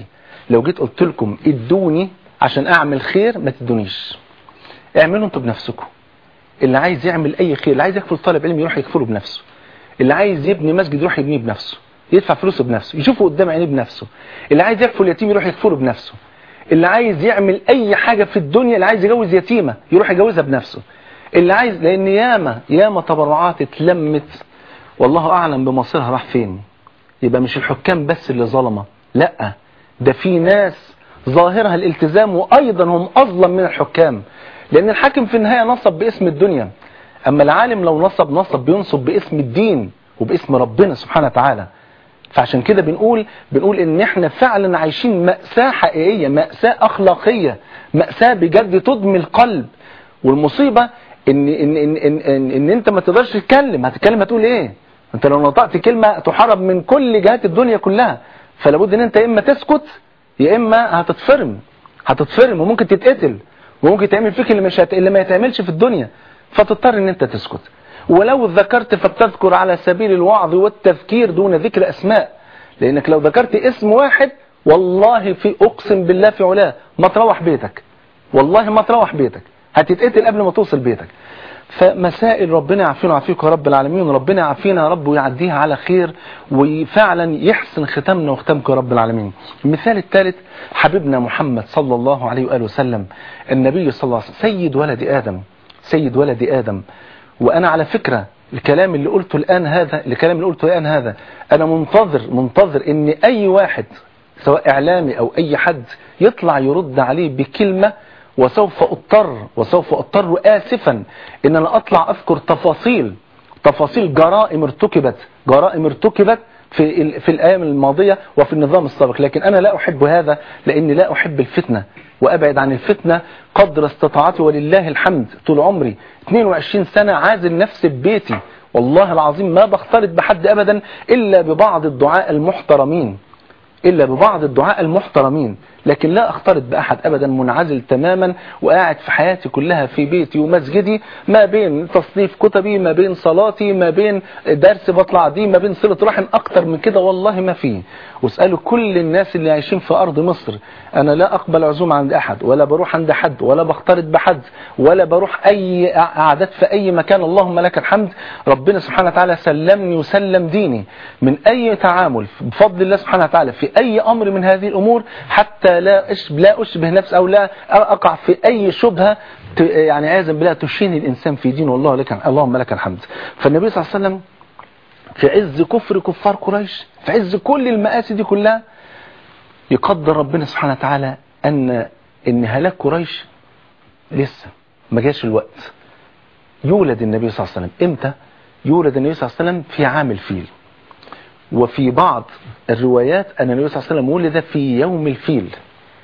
لو جيت قلت لكم ادوني عشان اعمل خير ما تدونيش اعملوا انتوا بنفسكم اللي عايز يعمل اي خير اللي عايز يكفل طالب علم يروح يكفله بنفسه اللي عايز يبني مسجد يروح يبنيه بنفسه يدفع فلوسه بنفسه يشوفه قدام عينيه بنفسه اللي عايز يكفل يتيم يروح يكفله بنفسه اللي عايز يعمل اي حاجة في الدنيا اللي عايز يجوز يتيمة يروح يجوزها بنفسه اللي عايز لان ياما ياما تبرعات اتلمت والله اعلم بمصيرها راح فين يبقى مش الحكام بس اللي ظلمه لا ده في ناس ظاهرها الالتزام وايضا هم اظلم من الحكام لان الحاكم في النهاية نصب باسم الدنيا اما العالم لو نصب نصب بينصب باسم الدين وباسم ربنا سبحانه وتعالى فعشان كده بنقول بنقول ان احنا فعلا عايشين مأساة حقيقية مأساة اخلاقية مأساة بجد تدمي القلب والمصيبة ان ان ان ان, إن, إن انت ما تقدرش تتكلم هتتكلم هتقول ايه انت لو نطقت كلمة تحارب من كل جهات الدنيا كلها فلابد ان انت يا اما تسكت يا اما هتتفرم هتتفرم وممكن تتقتل وممكن تعمل فيك اللي مش هت... اللي ما يتعملش في الدنيا فتضطر ان انت تسكت ولو ذكرت فبتذكر على سبيل الوعظ والتذكير دون ذكر اسماء لانك لو ذكرت اسم واحد والله في اقسم بالله في علاه ما تروح بيتك والله ما تروح بيتك هتتقتل قبل ما توصل بيتك فمسائل ربنا يعافينا ويعافيكم يا رب العالمين ربنا يعافينا يا رب ويعديها على خير وفعلا يحسن ختامنا وختامكم يا رب العالمين المثال الثالث حبيبنا محمد صلى الله عليه وآله وسلم النبي صلى الله عليه وسلم سيد ولد آدم سيد ولد آدم وأنا على فكرة الكلام اللي قلته الآن هذا الكلام اللي قلته الآن هذا أنا منتظر منتظر إن أي واحد سواء إعلامي أو أي حد يطلع يرد عليه بكلمة وسوف اضطر وسوف اضطر آسفا ان انا اطلع اذكر تفاصيل تفاصيل جرائم ارتكبت جرائم ارتكبت في في الايام الماضية وفي النظام السابق لكن انا لا احب هذا لاني لا احب الفتنة وابعد عن الفتنة قدر استطاعتي ولله الحمد طول عمري 22 سنة عازل نفسي ببيتي والله العظيم ما بختلط بحد ابدا الا ببعض الدعاء المحترمين إلا ببعض الدعاء المحترمين لكن لا أختلط بأحد أبدا منعزل تماما وقاعد في حياتي كلها في بيتي ومسجدي ما بين تصنيف كتبي ما بين صلاتي ما بين درس بطلع دي ما بين صلة رحم أكتر من كده والله ما فيه واسألوا كل الناس اللي عايشين في أرض مصر أنا لا أقبل عزومة عند أحد ولا بروح عند حد ولا بختلط بحد ولا بروح أي قعدات في أي مكان اللهم لك الحمد ربنا سبحانه وتعالى سلمني وسلم ديني من أي تعامل بفضل الله سبحانه وتعالى في أي أمر من هذه الأمور حتى لا أشبه, لا أشبه نفسي أو لا أقع في أي شبهة يعني عايزا بالله تشين الإنسان في دينه والله لك اللهم لك الحمد فالنبي صلى الله عليه وسلم في عز كفر كفار قريش في عز كل المآسي دي كلها يقدر ربنا سبحانه وتعالى أن إن هلاك قريش لسه ما جاش الوقت يولد النبي صلى الله عليه وسلم إمتى يولد النبي صلى الله عليه وسلم في عام الفيل وفي بعض الروايات أن النبي صلى الله عليه وسلم ولد في يوم الفيل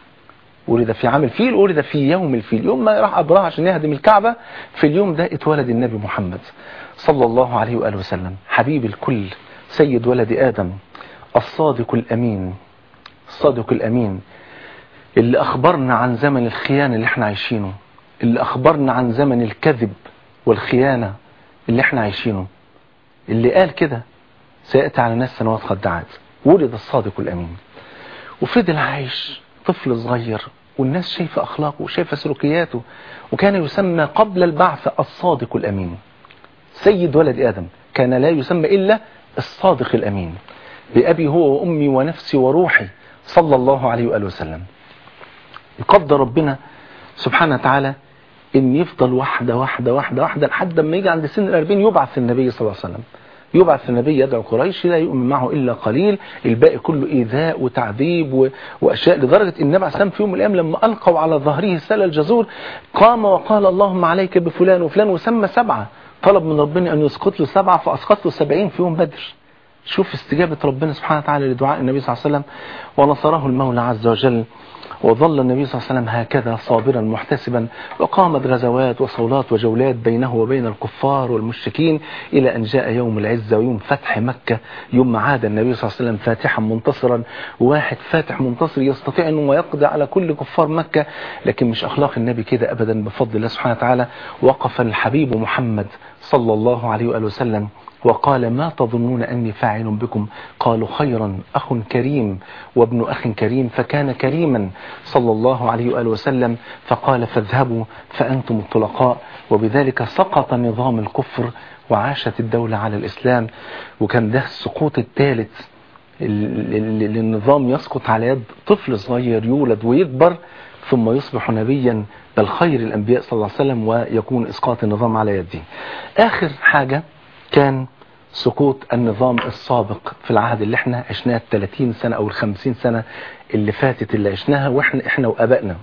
ولد في عام الفيل ولد في يوم الفيل يوم ما راح أبراه عشان يهدم الكعبة في اليوم ده اتولد النبي محمد صلى الله عليه وآله وسلم حبيب الكل سيد ولد آدم الصادق الأمين الصادق الأمين اللي أخبرنا عن زمن الخيانة اللي احنا عايشينه اللي أخبرنا عن زمن الكذب والخيانة اللي احنا عايشينه اللي قال كده سيأتي على ناس سنوات خدعات ولد الصادق الأمين وفضل عايش طفل صغير والناس شايفة أخلاقه وشايفة سلوكياته وكان يسمى قبل البعث الصادق الأمين سيد ولد آدم كان لا يسمى إلا الصادق الأمين بأبي هو وأمي ونفسي وروحي صلى الله عليه وآله وسلم يقدر ربنا سبحانه وتعالى ان يفضل واحدة واحدة واحدة واحدة لحد ما يجي عند سن الأربعين يبعث النبي صلى الله عليه وسلم يبعث النبي يدعو قريش لا يؤمن معه إلا قليل الباقي كله إيذاء وتعذيب و... وأشياء لدرجة أن النبي عليه في يوم من الأيام لما ألقوا على ظهره سل الجزور قام وقال اللهم عليك بفلان وفلان وسمى سبعة طلب من ربنا أن يسقط له سبعة فأسقط له سبعين في يوم بدر شوف استجابة ربنا سبحانه وتعالى لدعاء النبي صلى الله عليه وسلم ونصره المولى عز وجل وظل النبي صلى الله عليه وسلم هكذا صابرا محتسبا وقامت غزوات وصولات وجولات بينه وبين الكفار والمشركين إلى أن جاء يوم العزة ويوم فتح مكة يوم عاد النبي صلى الله عليه وسلم فاتحا منتصرا واحد فاتح منتصر يستطيع أنه يقضي على كل كفار مكة لكن مش أخلاق النبي كده أبدا بفضل الله سبحانه وتعالى وقف الحبيب محمد صلى الله عليه وآله وسلم وقال ما تظنون أني فاعل بكم قالوا خيرا أخ كريم وابن أخ كريم فكان كريما صلى الله عليه وآله وسلم فقال فاذهبوا فأنتم الطلقاء وبذلك سقط نظام الكفر وعاشت الدولة على الإسلام وكان ده السقوط الثالث للنظام يسقط على يد طفل صغير يولد ويكبر ثم يصبح نبيا بل خير الأنبياء صلى الله عليه وسلم ويكون إسقاط النظام على يده آخر حاجة كان سقوط النظام السابق في العهد اللي احنا عشناه 30 سنة أو 50 سنة اللي فاتت اللي عشناها واحنا احنا وأبائنا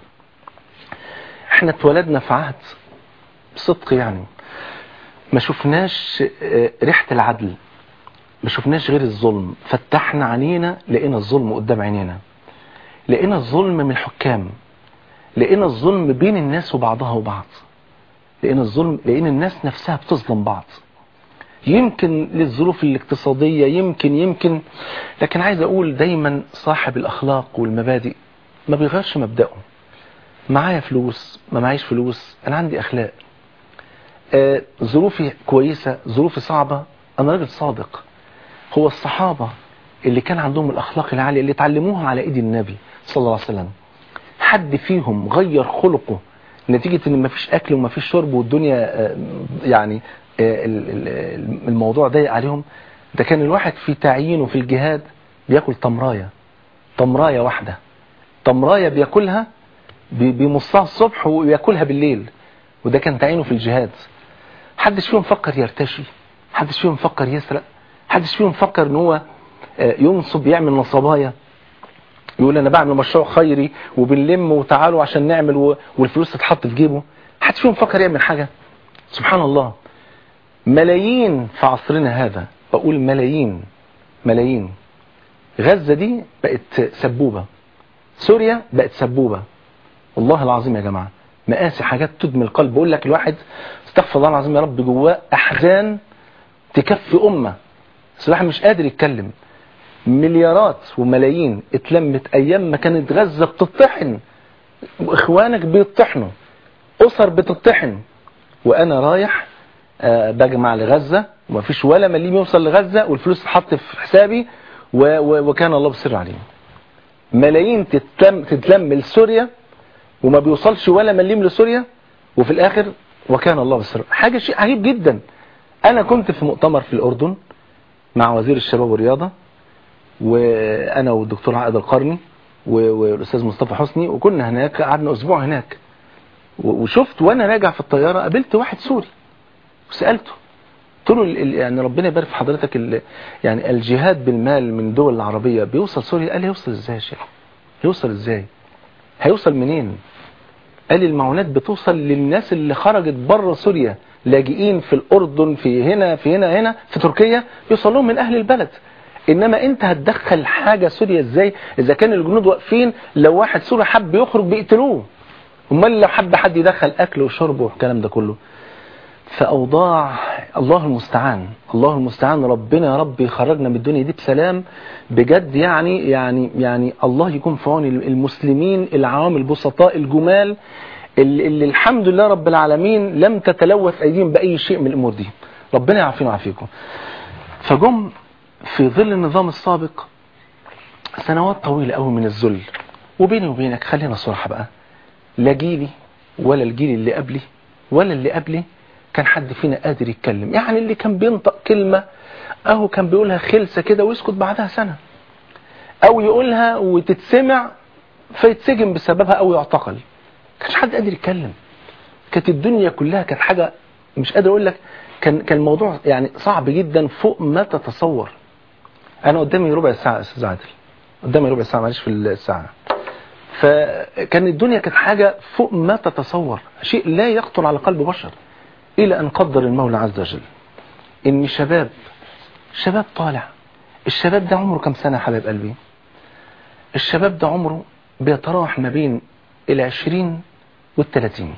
احنا اتولدنا في عهد صدق يعني ما شفناش ريحة العدل ما شفناش غير الظلم فتحنا عينينا لقينا الظلم قدام عينينا لقينا الظلم من الحكام لقينا الظلم بين الناس وبعضها وبعض لقينا الظلم لقينا الناس نفسها بتظلم بعض يمكن للظروف الاقتصادية يمكن يمكن لكن عايز أقول دايما صاحب الأخلاق والمبادئ ما بيغيرش مبدأه معايا فلوس ما معيش فلوس أنا عندي أخلاق آه ظروفي كويسة ظروفي صعبة أنا راجل صادق هو الصحابة اللي كان عندهم الأخلاق العالية اللي اتعلموها على إيد النبي صلى الله عليه وسلم حد فيهم غير خلقه نتيجة ان مفيش اكل ومفيش شرب والدنيا يعني الموضوع ضايق عليهم ده كان الواحد في تعيينه في الجهاد بياكل تمراية تمراية واحدة تمراية بياكلها بيمصها الصبح وياكلها بالليل وده كان تعيينه في الجهاد حدش فيهم فكر يرتشي حدش فيهم فكر يسرق حدش فيهم فكر ان هو ينصب يعمل نصبايا يقول انا بعمل مشروع خيري وبنلم وتعالوا عشان نعمل والفلوس تتحط في جيبه حدش فيهم فكر يعمل حاجة سبحان الله ملايين في عصرنا هذا بقول ملايين ملايين غزة دي بقت سبوبة سوريا بقت سبوبة والله العظيم يا جماعة مقاسي حاجات تدمي القلب بقول لك الواحد استغفر الله العظيم يا رب جواه أحزان تكفي أمة بس الواحد مش قادر يتكلم مليارات وملايين اتلمت أيام ما كانت غزة بتطحن وإخوانك بيطحنوا أسر بتطحن وأنا رايح أه بجمع لغزة ومفيش ولا مليم يوصل لغزة والفلوس تحط في حسابي و و وكان الله بسر عليهم ملايين تتلم, تتلم لسوريا وما بيوصلش ولا مليم لسوريا وفي الآخر وكان الله بسر حاجة شيء عجيب جدا أنا كنت في مؤتمر في الأردن مع وزير الشباب والرياضة وأنا والدكتور عائد القرني والأستاذ مصطفى حسني وكنا هناك قعدنا أسبوع هناك وشفت وأنا راجع في الطيارة قابلت واحد سوري وسألته قلت له يعني ربنا يبارك في حضرتك يعني الجهاد بالمال من الدول العربية بيوصل سوريا قال لي هيوصل ازاي يا شيخ هيوصل ازاي هيوصل منين قال لي المعونات بتوصل للناس اللي خرجت بره سوريا لاجئين في الأردن في هنا في هنا هنا في تركيا بيوصل لهم من أهل البلد إنما أنت هتدخل حاجة سوريا ازاي إذا كان الجنود واقفين لو واحد سوري حب يخرج بيقتلوه امال لو حب حد يدخل أكل وشرب والكلام ده كله فأوضاع الله المستعان الله المستعان ربنا يا رب يخرجنا من الدنيا دي بسلام بجد يعني يعني يعني الله يكون في عون المسلمين العوام البسطاء الجمال اللي, اللي الحمد لله رب العالمين لم تتلوث أيديهم بأي شيء من الأمور دي ربنا يعافينا ويعافيكم فجم في ظل النظام السابق سنوات طويلة قوي من الذل وبيني وبينك خلينا صراحة بقى لا جيلي ولا الجيل اللي قبلي ولا اللي قبلي كان حد فينا قادر يتكلم يعني اللي كان بينطق كلمة اهو كان بيقولها خلسة كده ويسكت بعدها سنة او يقولها وتتسمع فيتسجن بسببها او يعتقل كانش حد قادر يتكلم كانت الدنيا كلها كانت حاجة مش قادر اقول لك كان كان الموضوع يعني صعب جدا فوق ما تتصور انا قدامي ربع ساعة يا استاذ عادل قدامي ربع ساعة معلش في الساعة فكان الدنيا كانت حاجة فوق ما تتصور شيء لا يخطر على قلب بشر إلى أن قدر المولى عز وجل إن شباب شباب طالع الشباب ده عمره كم سنة يا حبايب قلبي الشباب ده عمره بيتراوح ما بين العشرين والثلاثين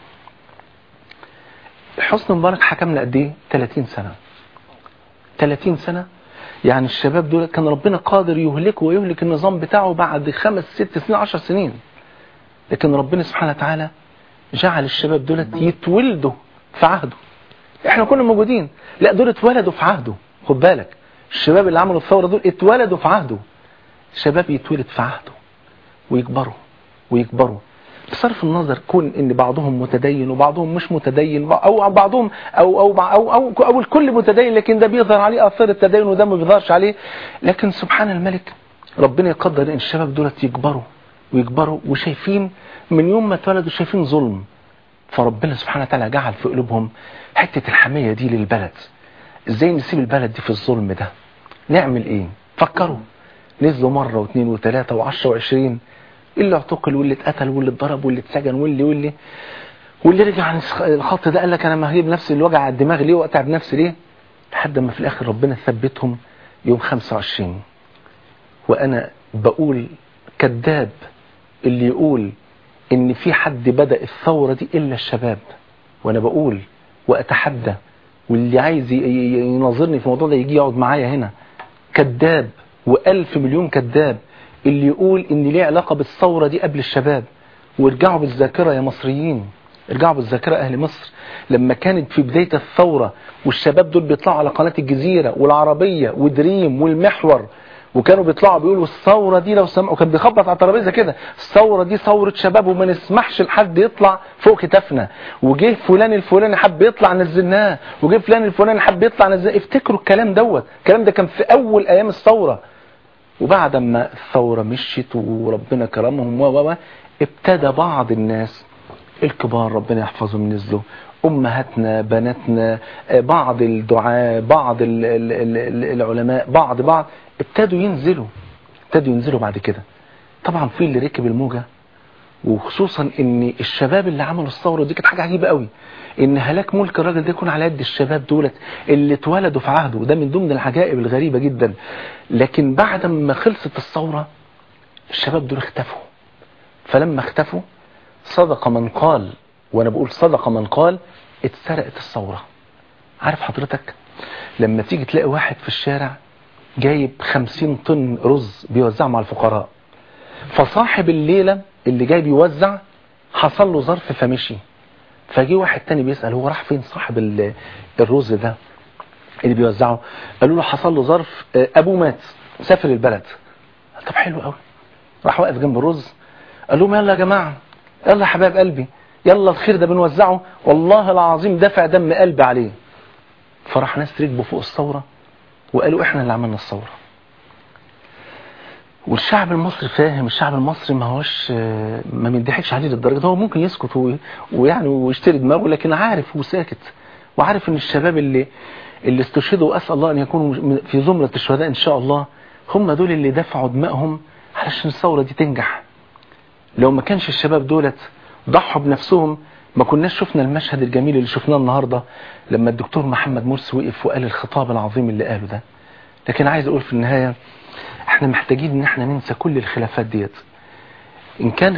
حسن مبارك حكمنا قد ايه 30 سنة 30 سنة يعني الشباب دول كان ربنا قادر يهلكه ويهلك النظام بتاعه بعد خمس ست سنين عشر سنين لكن ربنا سبحانه وتعالى جعل الشباب دول يتولدوا في عهده احنا كنا موجودين لا دول اتولدوا في عهده خد بالك الشباب اللي عملوا الثورة دول اتولدوا في عهده شباب يتولد في عهده ويكبروا ويكبروا بصرف النظر كون ان بعضهم متدين وبعضهم مش متدين او بعضهم او او او او, أو الكل متدين لكن ده بيظهر عليه اثار التدين وده ما بيظهرش عليه لكن سبحان الملك ربنا يقدر ان الشباب دولت يكبروا ويكبروا وشايفين من يوم ما اتولدوا شايفين ظلم فربنا سبحانه وتعالى جعل في قلوبهم حتة الحمية دي للبلد ازاي نسيب البلد دي في الظلم ده نعمل ايه فكروا نزلوا مرة واثنين وثلاثة وعشرة وعشرين اللي اعتقل واللي اتقتل واللي اتضرب واللي اتسجن واللي واللي واللي رجع عن الخط ده قال لك انا ما هجيب نفسي الوجع على الدماغ ليه واتعب نفسي ليه لحد ما في الاخر ربنا ثبتهم يوم 25 وانا بقول كذاب اللي يقول ان في حد بدأ الثورة دي الا الشباب وانا بقول واتحدى واللي عايز يناظرني في الموضوع ده يجي يقعد معايا هنا كذاب والف مليون كذاب اللي يقول ان ليه علاقة بالثورة دي قبل الشباب وارجعوا بالذاكرة يا مصريين ارجعوا بالذاكرة اهل مصر لما كانت في بداية الثورة والشباب دول بيطلعوا على قناة الجزيرة والعربية ودريم والمحور وكانوا بيطلعوا بيقولوا الثورة دي لو سمعوا كان بيخبط على الترابيزه كده الثورة دي ثورة شباب وما نسمحش لحد يطلع فوق كتافنا وجه فلان الفلاني حب يطلع نزلناه وجه فلان الفلاني حب يطلع نزلناه افتكروا الكلام دوت الكلام ده كان في اول ايام الثورة وبعد ما الثورة مشيت وربنا كرمهم و ابتدى بعض الناس الكبار ربنا يحفظهم نزلوا أمهاتنا بناتنا بعض الدعاء بعض ال ال ال العلماء بعض بعض ابتدوا ينزلوا ابتدوا ينزلوا بعد كده طبعا في اللي ركب الموجة وخصوصا ان الشباب اللي عملوا الثورة دي كانت حاجة عجيبة قوي ان هلاك ملك الراجل ده يكون على يد الشباب دولت اللي اتولدوا في عهده وده من ضمن العجائب الغريبة جدا لكن بعد ما خلصت الثورة الشباب دول اختفوا فلما اختفوا صدق من قال وانا بقول صدق من قال اتسرقت الثورة عارف حضرتك لما تيجي تلاقي واحد في الشارع جايب خمسين طن رز بيوزعهم على الفقراء فصاحب الليلة اللي جاي بيوزع حصل له ظرف فمشي فجي واحد تاني بيسأل هو راح فين صاحب الرز ده اللي بيوزعه قالوا له حصل له ظرف ابوه مات سافر البلد طب حلو قوي راح واقف جنب الرز قال لهم يلا يا جماعة يلا يا حبايب قلبي يلا الخير ده بنوزعه والله العظيم دفع دم قلبي عليه فراح ناس ركبوا فوق الثورة وقالوا احنا اللي عملنا الثورة والشعب المصري فاهم الشعب المصري ما هوش ما بيضحكش عليه للدرجه ده هو ممكن يسكت ويعني ويشتري دماغه لكن عارف وساكت وعارف ان الشباب اللي اللي استشهدوا واسال الله ان يكونوا في زمره الشهداء ان شاء الله هم دول اللي دفعوا دمائهم علشان الثوره دي تنجح لو ما كانش الشباب دولت ضحوا بنفسهم ما كناش شفنا المشهد الجميل اللي شفناه النهارده لما الدكتور محمد مرسي وقف وقال الخطاب العظيم اللي قاله ده لكن عايز اقول في النهايه احنا محتاجين ان احنا ننسى كل الخلافات ديت ان كان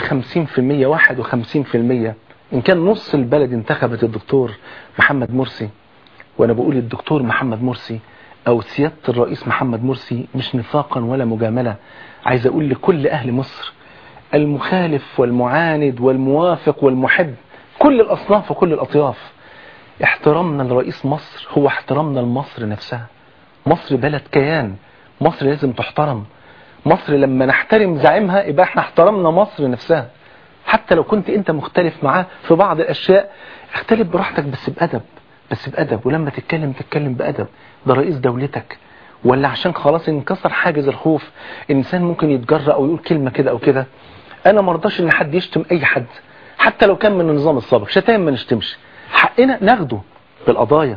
50% 51% ان كان نص البلد انتخبت الدكتور محمد مرسي وانا بقول الدكتور محمد مرسي او سيادة الرئيس محمد مرسي مش نفاقا ولا مجاملة عايز اقول لكل اهل مصر المخالف والمعاند والموافق والمحب كل الاصناف وكل الاطياف احترامنا لرئيس مصر هو احترامنا لمصر نفسها مصر بلد كيان مصر لازم تحترم مصر لما نحترم زعيمها يبقى احنا احترمنا مصر نفسها حتى لو كنت انت مختلف معاه في بعض الاشياء اختلف براحتك بس بأدب بس بأدب ولما تتكلم تتكلم بأدب ده رئيس دولتك ولا عشان خلاص انكسر حاجز الخوف الانسان ممكن يتجرأ او يقول كلمة كده او كده انا مرضاش ان حد يشتم اي حد حتى لو كان من النظام السابق شتائم ما نشتمش حقنا ناخده بالقضايا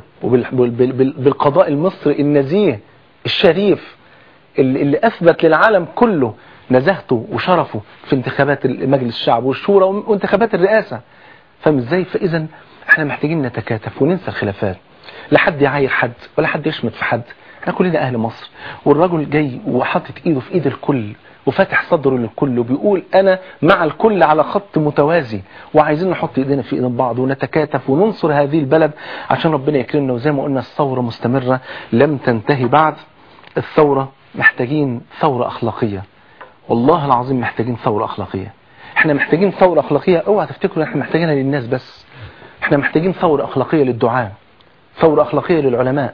وبالقضاء المصري النزيه الشريف اللي أثبت للعالم كله نزاهته وشرفه في انتخابات مجلس الشعب والشورى وانتخابات الرئاسة فاهم ازاي فإذا احنا محتاجين نتكاتف وننسى الخلافات لا حد يعاير حد ولا حد يشمت في حد احنا كلنا أهل مصر والرجل جاي وحاطط ايده في ايد الكل وفاتح صدره للكل وبيقول انا مع الكل على خط متوازي وعايزين نحط ايدينا في ايدين بعض ونتكاتف وننصر هذه البلد عشان ربنا يكرمنا وزي ما قلنا الثورة مستمرة لم تنتهي بعد الثورة محتاجين ثورة أخلاقية والله العظيم محتاجين ثورة أخلاقية احنا محتاجين ثورة أخلاقية اوعى تفتكروا احنا محتاجينها للناس بس احنا محتاجين ثورة أخلاقية للدعاء ثورة أخلاقية للعلماء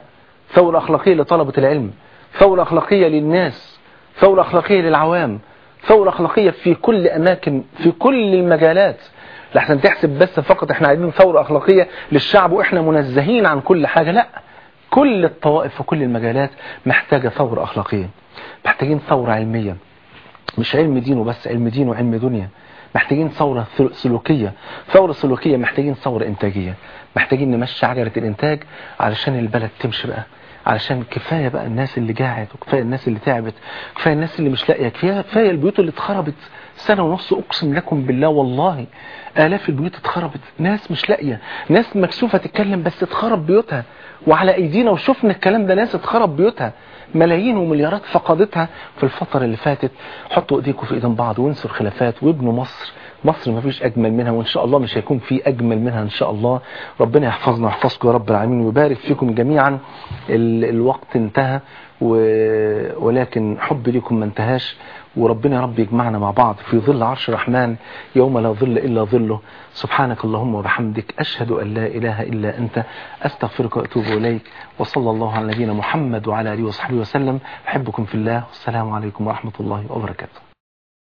ثورة أخلاقية لطلبة العلم ثورة أخلاقية للناس ثورة أخلاقية للعوام ثورة أخلاقية في كل أماكن في كل المجالات لحسن تحسب بس فقط احنا عايزين ثورة أخلاقية للشعب وإحنا منزهين عن كل حاجة لا كل الطوائف وكل المجالات محتاجة ثورة أخلاقية محتاجين ثورة علمية مش علم دين وبس علم دين وعلم دنيا محتاجين ثورة سلوكية ثورة سلوكية محتاجين ثورة إنتاجية محتاجين نمشي عجلة الإنتاج علشان البلد تمشي بقى علشان كفاية بقى الناس اللي جاعت وكفاية الناس اللي تعبت كفاية الناس اللي مش لاقية كفاية, كفاية البيوت اللي اتخربت سنة ونص أقسم لكم بالله والله آلاف البيوت اتخربت ناس مش لاقية ناس مكسوفة تتكلم بس اتخرب بيوتها وعلى أيدينا وشفنا الكلام ده ناس اتخرب بيوتها ملايين ومليارات فقدتها في الفترة اللي فاتت حطوا ايديكم في ايدين بعض وانسوا الخلافات وابنوا مصر مصر ما فيش اجمل منها وان شاء الله مش هيكون في اجمل منها ان شاء الله ربنا يحفظنا ويحفظكم يا رب العالمين ويبارك فيكم جميعا ال الوقت انتهى و... ولكن حب لكم ما انتهاش وربنا يا رب يجمعنا مع بعض في ظل عرش الرحمن يوم لا ظل إلا ظله سبحانك اللهم وبحمدك أشهد أن لا إله إلا أنت أستغفرك وأتوب إليك وصلى الله على نبينا محمد وعلى آله وصحبه وسلم أحبكم في الله والسلام عليكم ورحمة الله وبركاته